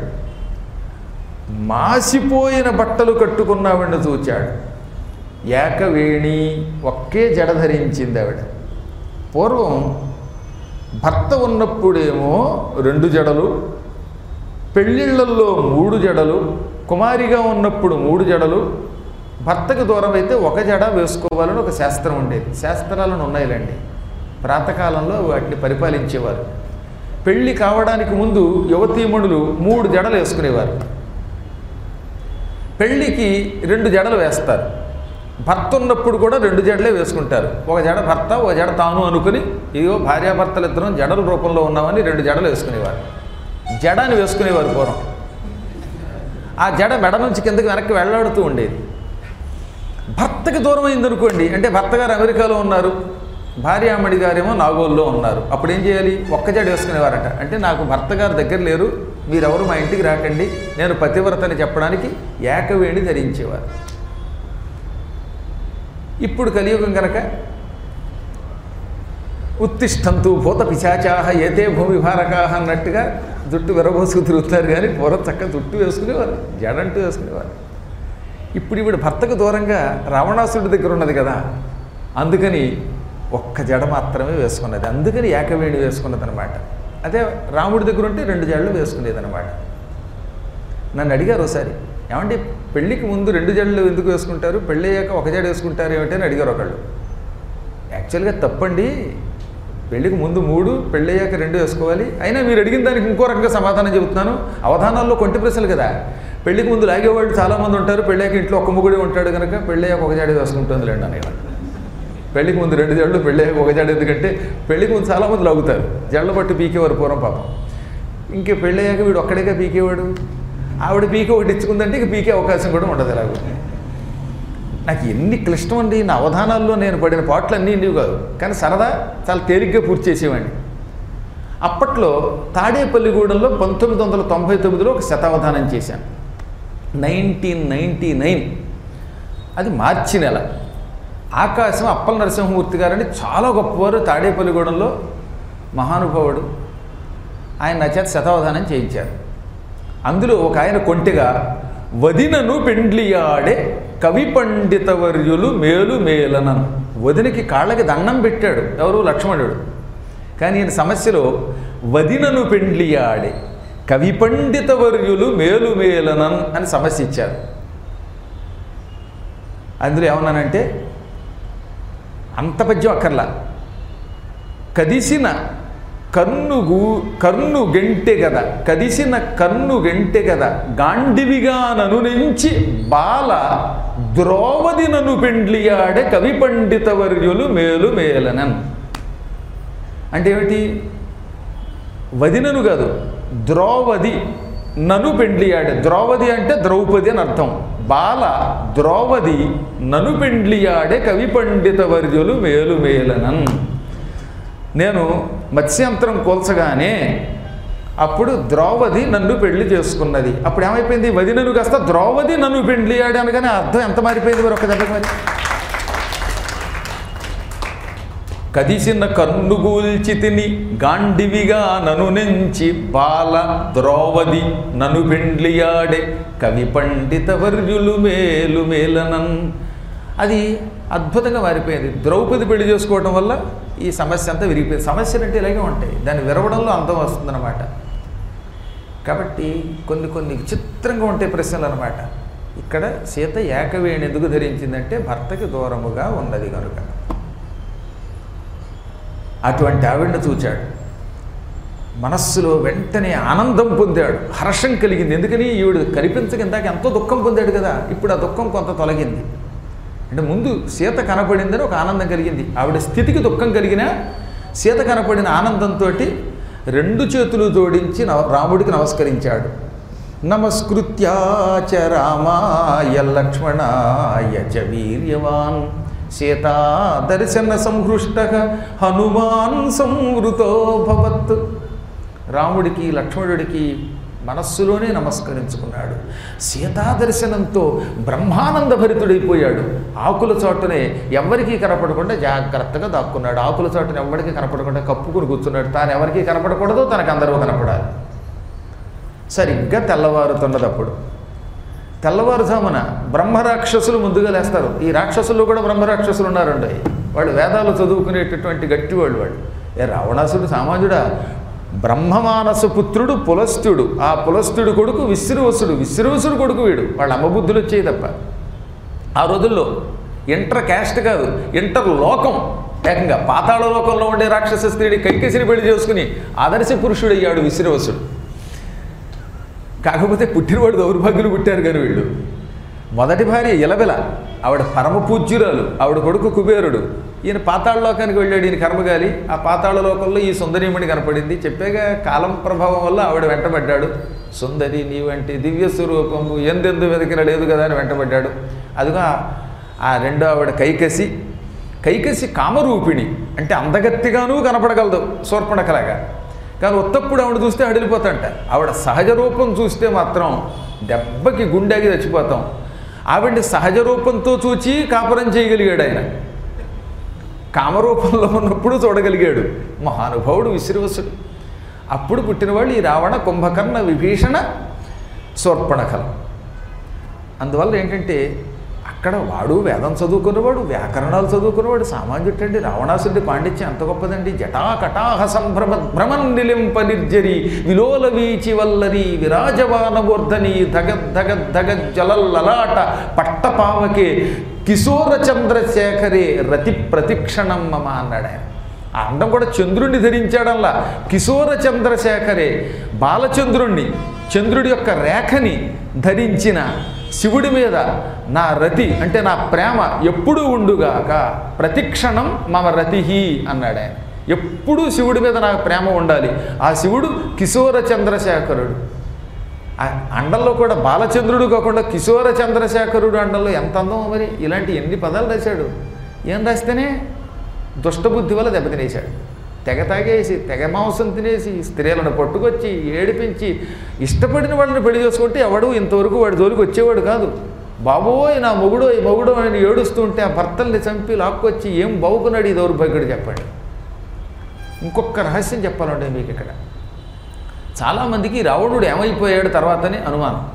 మాసిపోయిన బట్టలు కట్టుకున్నావిడ చూచాడు ఏకవేణి ఒకే జడ ధరించింది ఆవిడ పూర్వం భర్త ఉన్నప్పుడేమో రెండు జడలు పెళ్ళిళ్ళల్లో మూడు జడలు కుమారిగా ఉన్నప్పుడు మూడు జడలు భర్తకు దూరం అయితే ఒక జడ వేసుకోవాలని ఒక శాస్త్రం ఉండేది శాస్త్రాలను ఉన్నాయిలండి ప్రాతకాలంలో వాటిని పరిపాలించేవారు పెళ్ళి కావడానికి ముందు యువతీమణులు మూడు జడలు వేసుకునేవారు పెళ్ళికి రెండు జడలు వేస్తారు భర్త ఉన్నప్పుడు కూడా రెండు జడలే వేసుకుంటారు ఒక జడ భర్త ఒక జడ తాను అనుకుని ఇదిగో భార్యాభర్తలు ఇద్దరం జడల రూపంలో ఉన్నామని రెండు జడలు వేసుకునేవారు జడని వేసుకునేవారు పూర్వం ఆ జడ మెడ నుంచి కిందకి వెనక్కి వెళ్ళాడుతూ ఉండేది భర్తకి దూరం అయిందనుకోండి అంటే భర్త గారు అమెరికాలో ఉన్నారు భార్యామణి గారేమో నాగోల్లో ఉన్నారు అప్పుడు ఏం చేయాలి ఒక్క జడ వేసుకునేవారట అంటే నాకు భర్త గారు దగ్గర లేరు మీరెవరు మా ఇంటికి రాకండి నేను పతివ్రతని చెప్పడానికి ఏకవేణి ధరించేవారు ఇప్పుడు కలియుగం కనుక ఉత్తిష్టంతు భూత పిశాచాహ ఏతే భూమి భారకాహ అన్నట్టుగా జుట్టు విరబోసుకు తిరుగుతున్నారు కానీ పూర్వం చక్కగా జుట్టు వేసుకునేవారు జడంటూ వేసుకునేవారు ఇప్పుడు ఇప్పుడు భర్తకు దూరంగా రావణాసుడి దగ్గర ఉన్నది కదా అందుకని ఒక్క జడ మాత్రమే వేసుకున్నది అందుకని ఏకవేణి వేసుకున్నది అనమాట అదే రాముడి దగ్గర ఉంటే రెండు జడలు వేసుకునేది అనమాట నన్ను అడిగారు ఒకసారి ఏమండి పెళ్ళికి ముందు రెండు జడలు ఎందుకు వేసుకుంటారు పెళ్ళి అయ్యాక ఒక జడ వేసుకుంటారు ఏమిటి అని అడిగారు ఒకళ్ళు యాక్చువల్గా తప్పండి పెళ్ళికి ముందు మూడు పెళ్ళయ్యాక రెండు వేసుకోవాలి అయినా మీరు అడిగిన దానికి ఇంకో రకంగా సమాధానం చెబుతున్నాను అవధానాల్లో కొంటి ప్రశ్నలు కదా పెళ్ళికి ముందు లాగేవాళ్ళు చాలామంది ఉంటారు పెళ్ళాక ఇంట్లో ఒక్క ముగ్గుడే ఉంటాడు కనుక పెళ్ళయ్యాక ఒక జాడి వేసుకుంటుంది లేండి అనేవాడు పెళ్ళికి ముందు రెండు జడలు పెళ్ళయ్యాక ఒక జాడి ఎందుకంటే పెళ్ళికి ముందు చాలామంది లాగుతారు జడలు పట్టు పీకేవారు పూర్వం పాపం ఇంకే పెళ్ళయ్యాక వీడు ఒక్కడేగా పీకేవాడు ఆవిడ పీకే ఒకటి ఇచ్చుకుందంటే ఇక పీకే అవకాశం కూడా ఉండదు ఎలాగో నాకు ఎన్ని క్లిష్టం అండి నా అవధానాల్లో నేను పడిన పాటలు అన్నీ ఇన్నివి కాదు కానీ సరదా చాలా తేలిగ్గా పూర్తి చేసేవాడిని అప్పట్లో తాడేపల్లిగూడెంలో పంతొమ్మిది వందల తొంభై తొమ్మిదిలో ఒక శతావధానం చేశాను నైన్టీన్ నైంటీ నైన్ అది మార్చి నెల ఆకాశం అప్పల నరసింహమూర్తి గారని చాలా గొప్పవారు తాడేపల్లిగూడెంలో మహానుభావుడు ఆయన నా చేత శతావధానం చేయించారు అందులో ఒక ఆయన కొంటిగా వదినను పెండ్లియాడే కవి పండితవర్యులు మేలు మేలనను వదినకి కాళ్ళకి దండం పెట్టాడు ఎవరు లక్ష్మణుడు కానీ ఈయన సమస్యలో వదినను పెండ్లియాడే కవి పండితవర్యులు మేలు మేలనన్ అని సమస్య ఇచ్చారు అందులో ఏమన్నానంటే అంత పద్యం అక్కర్లా కదిసిన కన్నుగు కన్ను గెంటె గద కదిసిన కన్ను గెంటె గద గాండివిగా నను నుంచి బాల ద్రౌపది నను పెండ్లియాడే కవి పండితవర్యులు మేలు మేలనన్ అంటే ఏమిటి వదినను కాదు ద్రౌపది నను పెండ్లియాడే ద్రౌపది అంటే ద్రౌపది అని అర్థం బాల ద్రౌపది నను పెండ్లియాడే కవి పండితవర్యులు మేలు మేలనన్ నేను మత్స్యంతరం కోల్చగానే అప్పుడు ద్రౌపది నన్ను పెళ్లి చేసుకున్నది అప్పుడు ఏమైపోయింది వదినను కాస్త ద్రౌపది నన్ను పెళ్లి ఆడి అనగానే అర్థం ఎంత మారిపోయింది మరి ఒక దెబ్బకి మరి కదిసిన కన్నుగూల్చి తిని గాండివిగా నను నెంచి బాల ద్రౌపది నను పెండ్లియాడే కవి పండిత వర్యులు మేలు మేలనన్ అది అద్భుతంగా మారిపోయింది ద్రౌపది పెళ్లి చేసుకోవడం వల్ల ఈ సమస్య అంతా విరిగిపోయింది సమస్యలు అంటే ఇలాగే ఉంటాయి దాన్ని విరవడంలో అందం వస్తుందన్నమాట కాబట్టి కొన్ని కొన్ని విచిత్రంగా ఉంటాయి ప్రశ్నలు అనమాట ఇక్కడ సీత ఏకవేణి ఎందుకు ధరించిందంటే భర్తకి దూరముగా ఉన్నది కనుక అటువంటి ఆవిడని చూచాడు మనస్సులో వెంటనే ఆనందం పొందాడు హర్షం కలిగింది ఎందుకని ఈవిడ కనిపించక ఇందాక ఎంతో దుఃఖం పొందాడు కదా ఇప్పుడు ఆ దుఃఖం కొంత తొలగింది అంటే ముందు సీత కనపడిందని ఒక ఆనందం కలిగింది ఆవిడ స్థితికి దుఃఖం కలిగినా సీత కనపడిన ఆనందంతో రెండు చేతులు జోడించి నవ- రాముడికి నమస్కరించాడు నమస్కృత్యాచ రామాయ లక్ష్మణాయ చ వీర్యవాన్ సీతా దర్శన సంహృష్ట హనుమాన్ సంవృతో భవత్ రాముడికి లక్ష్మణుడికి మనస్సులోనే నమస్కరించుకున్నాడు సీతా దర్శనంతో బ్రహ్మానంద భరితుడైపోయాడు ఆకుల చోటనే ఎవ్వరికీ కనపడకుండా జాగ్రత్తగా దాక్కున్నాడు ఆకుల చోటన ఎవ్వరికీ కనపడకుండా కప్పుకుని కూర్చున్నాడు తాను ఎవరికీ కనపడకూడదు తనకు అందరూ కనపడాలి సరిగ్గా తెల్లవారుతున్నదప్పుడు తెల్లవారుజామున బ్రహ్మరాక్షసులు ముందుగా లేస్తారు ఈ రాక్షసుల్లో కూడా బ్రహ్మరాక్షసులు ఉన్నారండి వాళ్ళు వేదాలు చదువుకునేటటువంటి గట్టి వాళ్ళు వాళ్ళు ఏ రావణాసుడు సామాన్యుడా బ్రహ్మమానస పుత్రుడు పులస్తుడు ఆ పులస్తుడు కొడుకు విశ్రవసుడు విశ్రవసుడు కొడుకు వీడు వాళ్ళ అమ్మబుద్ధులు వచ్చేవి తప్ప ఆ రోజుల్లో ఇంటర్ క్యాస్ట్ కాదు ఇంటర్ లోకం ఏకంగా పాతాళ లోకంలో ఉండే రాక్షస స్త్రీని కైకేసిని పెళ్లి చేసుకుని ఆదర్శ పురుషుడు అయ్యాడు విశ్రవసుడు కాకపోతే పుట్టినవాడు దౌర్భాగ్యులు పుట్టారు కానీ వీళ్ళు మొదటి భార్య ఇలబెల ఆవిడ పరమ పూజ్యురాలు ఆవిడ కొడుకు కుబేరుడు ఈయన పాతాళ లోకానికి వెళ్ళాడు ఈయన కర్మగాలి ఆ పాతాళ లోకంలో ఈ సుందరీమణి కనపడింది చెప్పాగా కాలం ప్రభావం వల్ల ఆవిడ వెంటబడ్డాడు సుందరి నీ వంటి దివ్య స్వరూపము ఎందెందు వెతికిన లేదు కదా అని వెంటబడ్డాడు అదిగా ఆ రెండో ఆవిడ కైకసి కైకసి కామరూపిణి అంటే అందగత్తిగానూ కనపడగలదు శూర్పణకలాగా కానీ ఉత్తప్పుడు ఆవిడ చూస్తే అడిలిపోతాంట ఆవిడ సహజ రూపం చూస్తే మాత్రం దెబ్బకి గుండెకి చచ్చిపోతాం ఆవిడ్ని సహజ రూపంతో చూచి కాపురం చేయగలిగాడు ఆయన కామరూపంలో ఉన్నప్పుడు చూడగలిగాడు మహానుభావుడు విశ్రవసుడు అప్పుడు పుట్టినవాళ్ళు ఈ రావణ కుంభకర్ణ విభీషణ శూర్పణఖలం అందువల్ల ఏంటంటే అక్కడ వాడు వేదం చదువుకున్నవాడు వ్యాకరణాలు చదువుకున్నవాడు సామాన్యుడండి రావణాసుడి పాండిత్యం ఎంత గొప్పదండి జటాకటాహ సంభ్రమ భ్రమన్ నిలింప నిర్జరి విలోల వీచి వల్లరి విరాజమానమూర్ధని ధగద్ ధగద్ ధగద్ జలల్లలాట పట్టపావకే కిశోర చంద్రశేఖరే రతి ప్రతిక్షణం మమ అన్నాడు ఆయన ఆ అండం కూడా చంద్రుణ్ణి ధరించాడల్లా కిశోర చంద్రశేఖరే బాలచంద్రుణ్ణి చంద్రుడి యొక్క రేఖని ధరించిన శివుడి మీద నా రతి అంటే నా ప్రేమ ఎప్పుడూ ఉండుగాక ప్రతిక్షణం మమ రతిహి అన్నాడు ఆయన ఎప్పుడూ శివుడి మీద నాకు ప్రేమ ఉండాలి ఆ శివుడు కిశోర చంద్రశేఖరుడు ఆ అండంలో కూడా బాలచంద్రుడు కాకుండా కిశోర చంద్రశేఖరుడు అండంలో ఎంత అందమో మరి ఇలాంటి ఎన్ని పదాలు రాశాడు ఏం రాస్తేనే దుష్టబుద్ధి వల్ల దెబ్బతినేశాడు తెగ తాగేసి తెగ మాంసం తినేసి స్త్రీలను పట్టుకొచ్చి ఏడిపించి ఇష్టపడిన వాళ్ళని పెళ్లి చేసుకుంటే ఎవడు ఇంతవరకు వాడి జోలికి వచ్చేవాడు కాదు బాబోయ్ నా మొగుడు ఈ మొగుడు అని ఏడుస్తూ ఉంటే ఆ భర్తల్ని చంపి లాక్కొచ్చి ఏం బావుకున్నాడు ఈ దౌర్భాగ్యుడు చెప్పండి ఇంకొక రహస్యం చెప్పాలండి మీకు ఇక్కడ చాలామందికి రావణుడు ఏమైపోయాడు తర్వాతని అనుమానం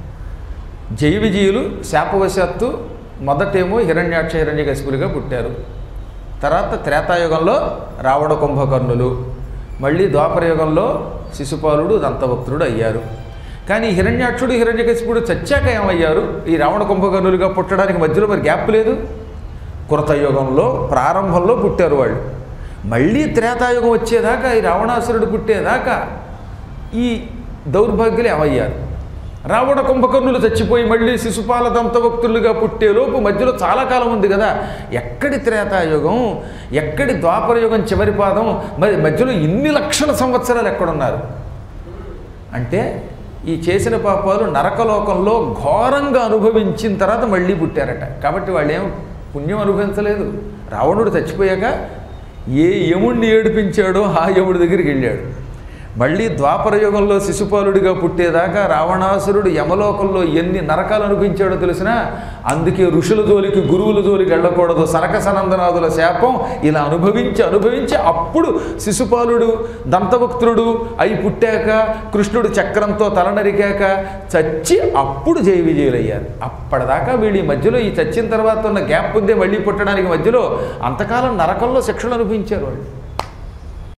జయ విజయులు శాపవశాత్తు మొదటేమో హిరణ్యాక్ష హిరణ్యకశిపులుగా పుట్టారు తర్వాత త్రేతాయుగంలో రావణ కుంభకర్ణులు మళ్ళీ ద్వాపరయుగంలో శిశుపాలుడు దంతభక్తుడు అయ్యారు కానీ హిరణ్యాక్షుడు హిరణ్యకశిపుడు చచ్చాక ఏమయ్యారు ఈ రావణ కుంభకర్ణులుగా పుట్టడానికి మధ్యలో మరి గ్యాప్ లేదు కృతయుగంలో ప్రారంభంలో పుట్టారు వాళ్ళు మళ్ళీ త్రేతాయుగం వచ్చేదాకా ఈ రావణాసురుడు పుట్టేదాకా ఈ దౌర్భాగ్యులు ఏమయ్యారు రావణ కుంభకర్ణులు చచ్చిపోయి మళ్ళీ శిశుపాల దంతభక్తులుగా పుట్టేలోపు మధ్యలో చాలా కాలం ఉంది కదా ఎక్కడి త్రేతాయుగం ఎక్కడి ద్వాపరయుగం చివరి పాదం మరి మధ్యలో ఇన్ని లక్షల సంవత్సరాలు ఎక్కడున్నారు అంటే ఈ చేసిన పాపాలు నరకలోకంలో ఘోరంగా అనుభవించిన తర్వాత మళ్ళీ పుట్టారట కాబట్టి వాళ్ళు ఏం పుణ్యం అనుభవించలేదు రావణుడు చచ్చిపోయాక ఏ యముణ్ణి ఏడిపించాడో ఆ యముడి దగ్గరికి వెళ్ళాడు మళ్ళీ ద్వాపర యుగంలో శిశుపాలుడిగా పుట్టేదాకా రావణాసురుడు యమలోకంలో ఎన్ని నరకాలు అనిపించాడో తెలిసినా అందుకే ఋషుల జోలికి గురువుల జోలికి వెళ్ళకూడదు సనక సనందనాథుల శాపం ఇలా అనుభవించి అనుభవించి అప్పుడు శిశుపాలుడు దంతభక్తుడు అయి పుట్టాక కృష్ణుడు చక్రంతో తల నరికాక చచ్చి అప్పుడు జయ విజయులయ్యారు అప్పటిదాకా వీళ్ళు ఈ మధ్యలో ఈ చచ్చిన తర్వాత ఉన్న గ్యాప్ ఉందే మళ్ళీ పుట్టడానికి మధ్యలో అంతకాలం నరకంలో శిక్షలు అనుభవించారు వాళ్ళు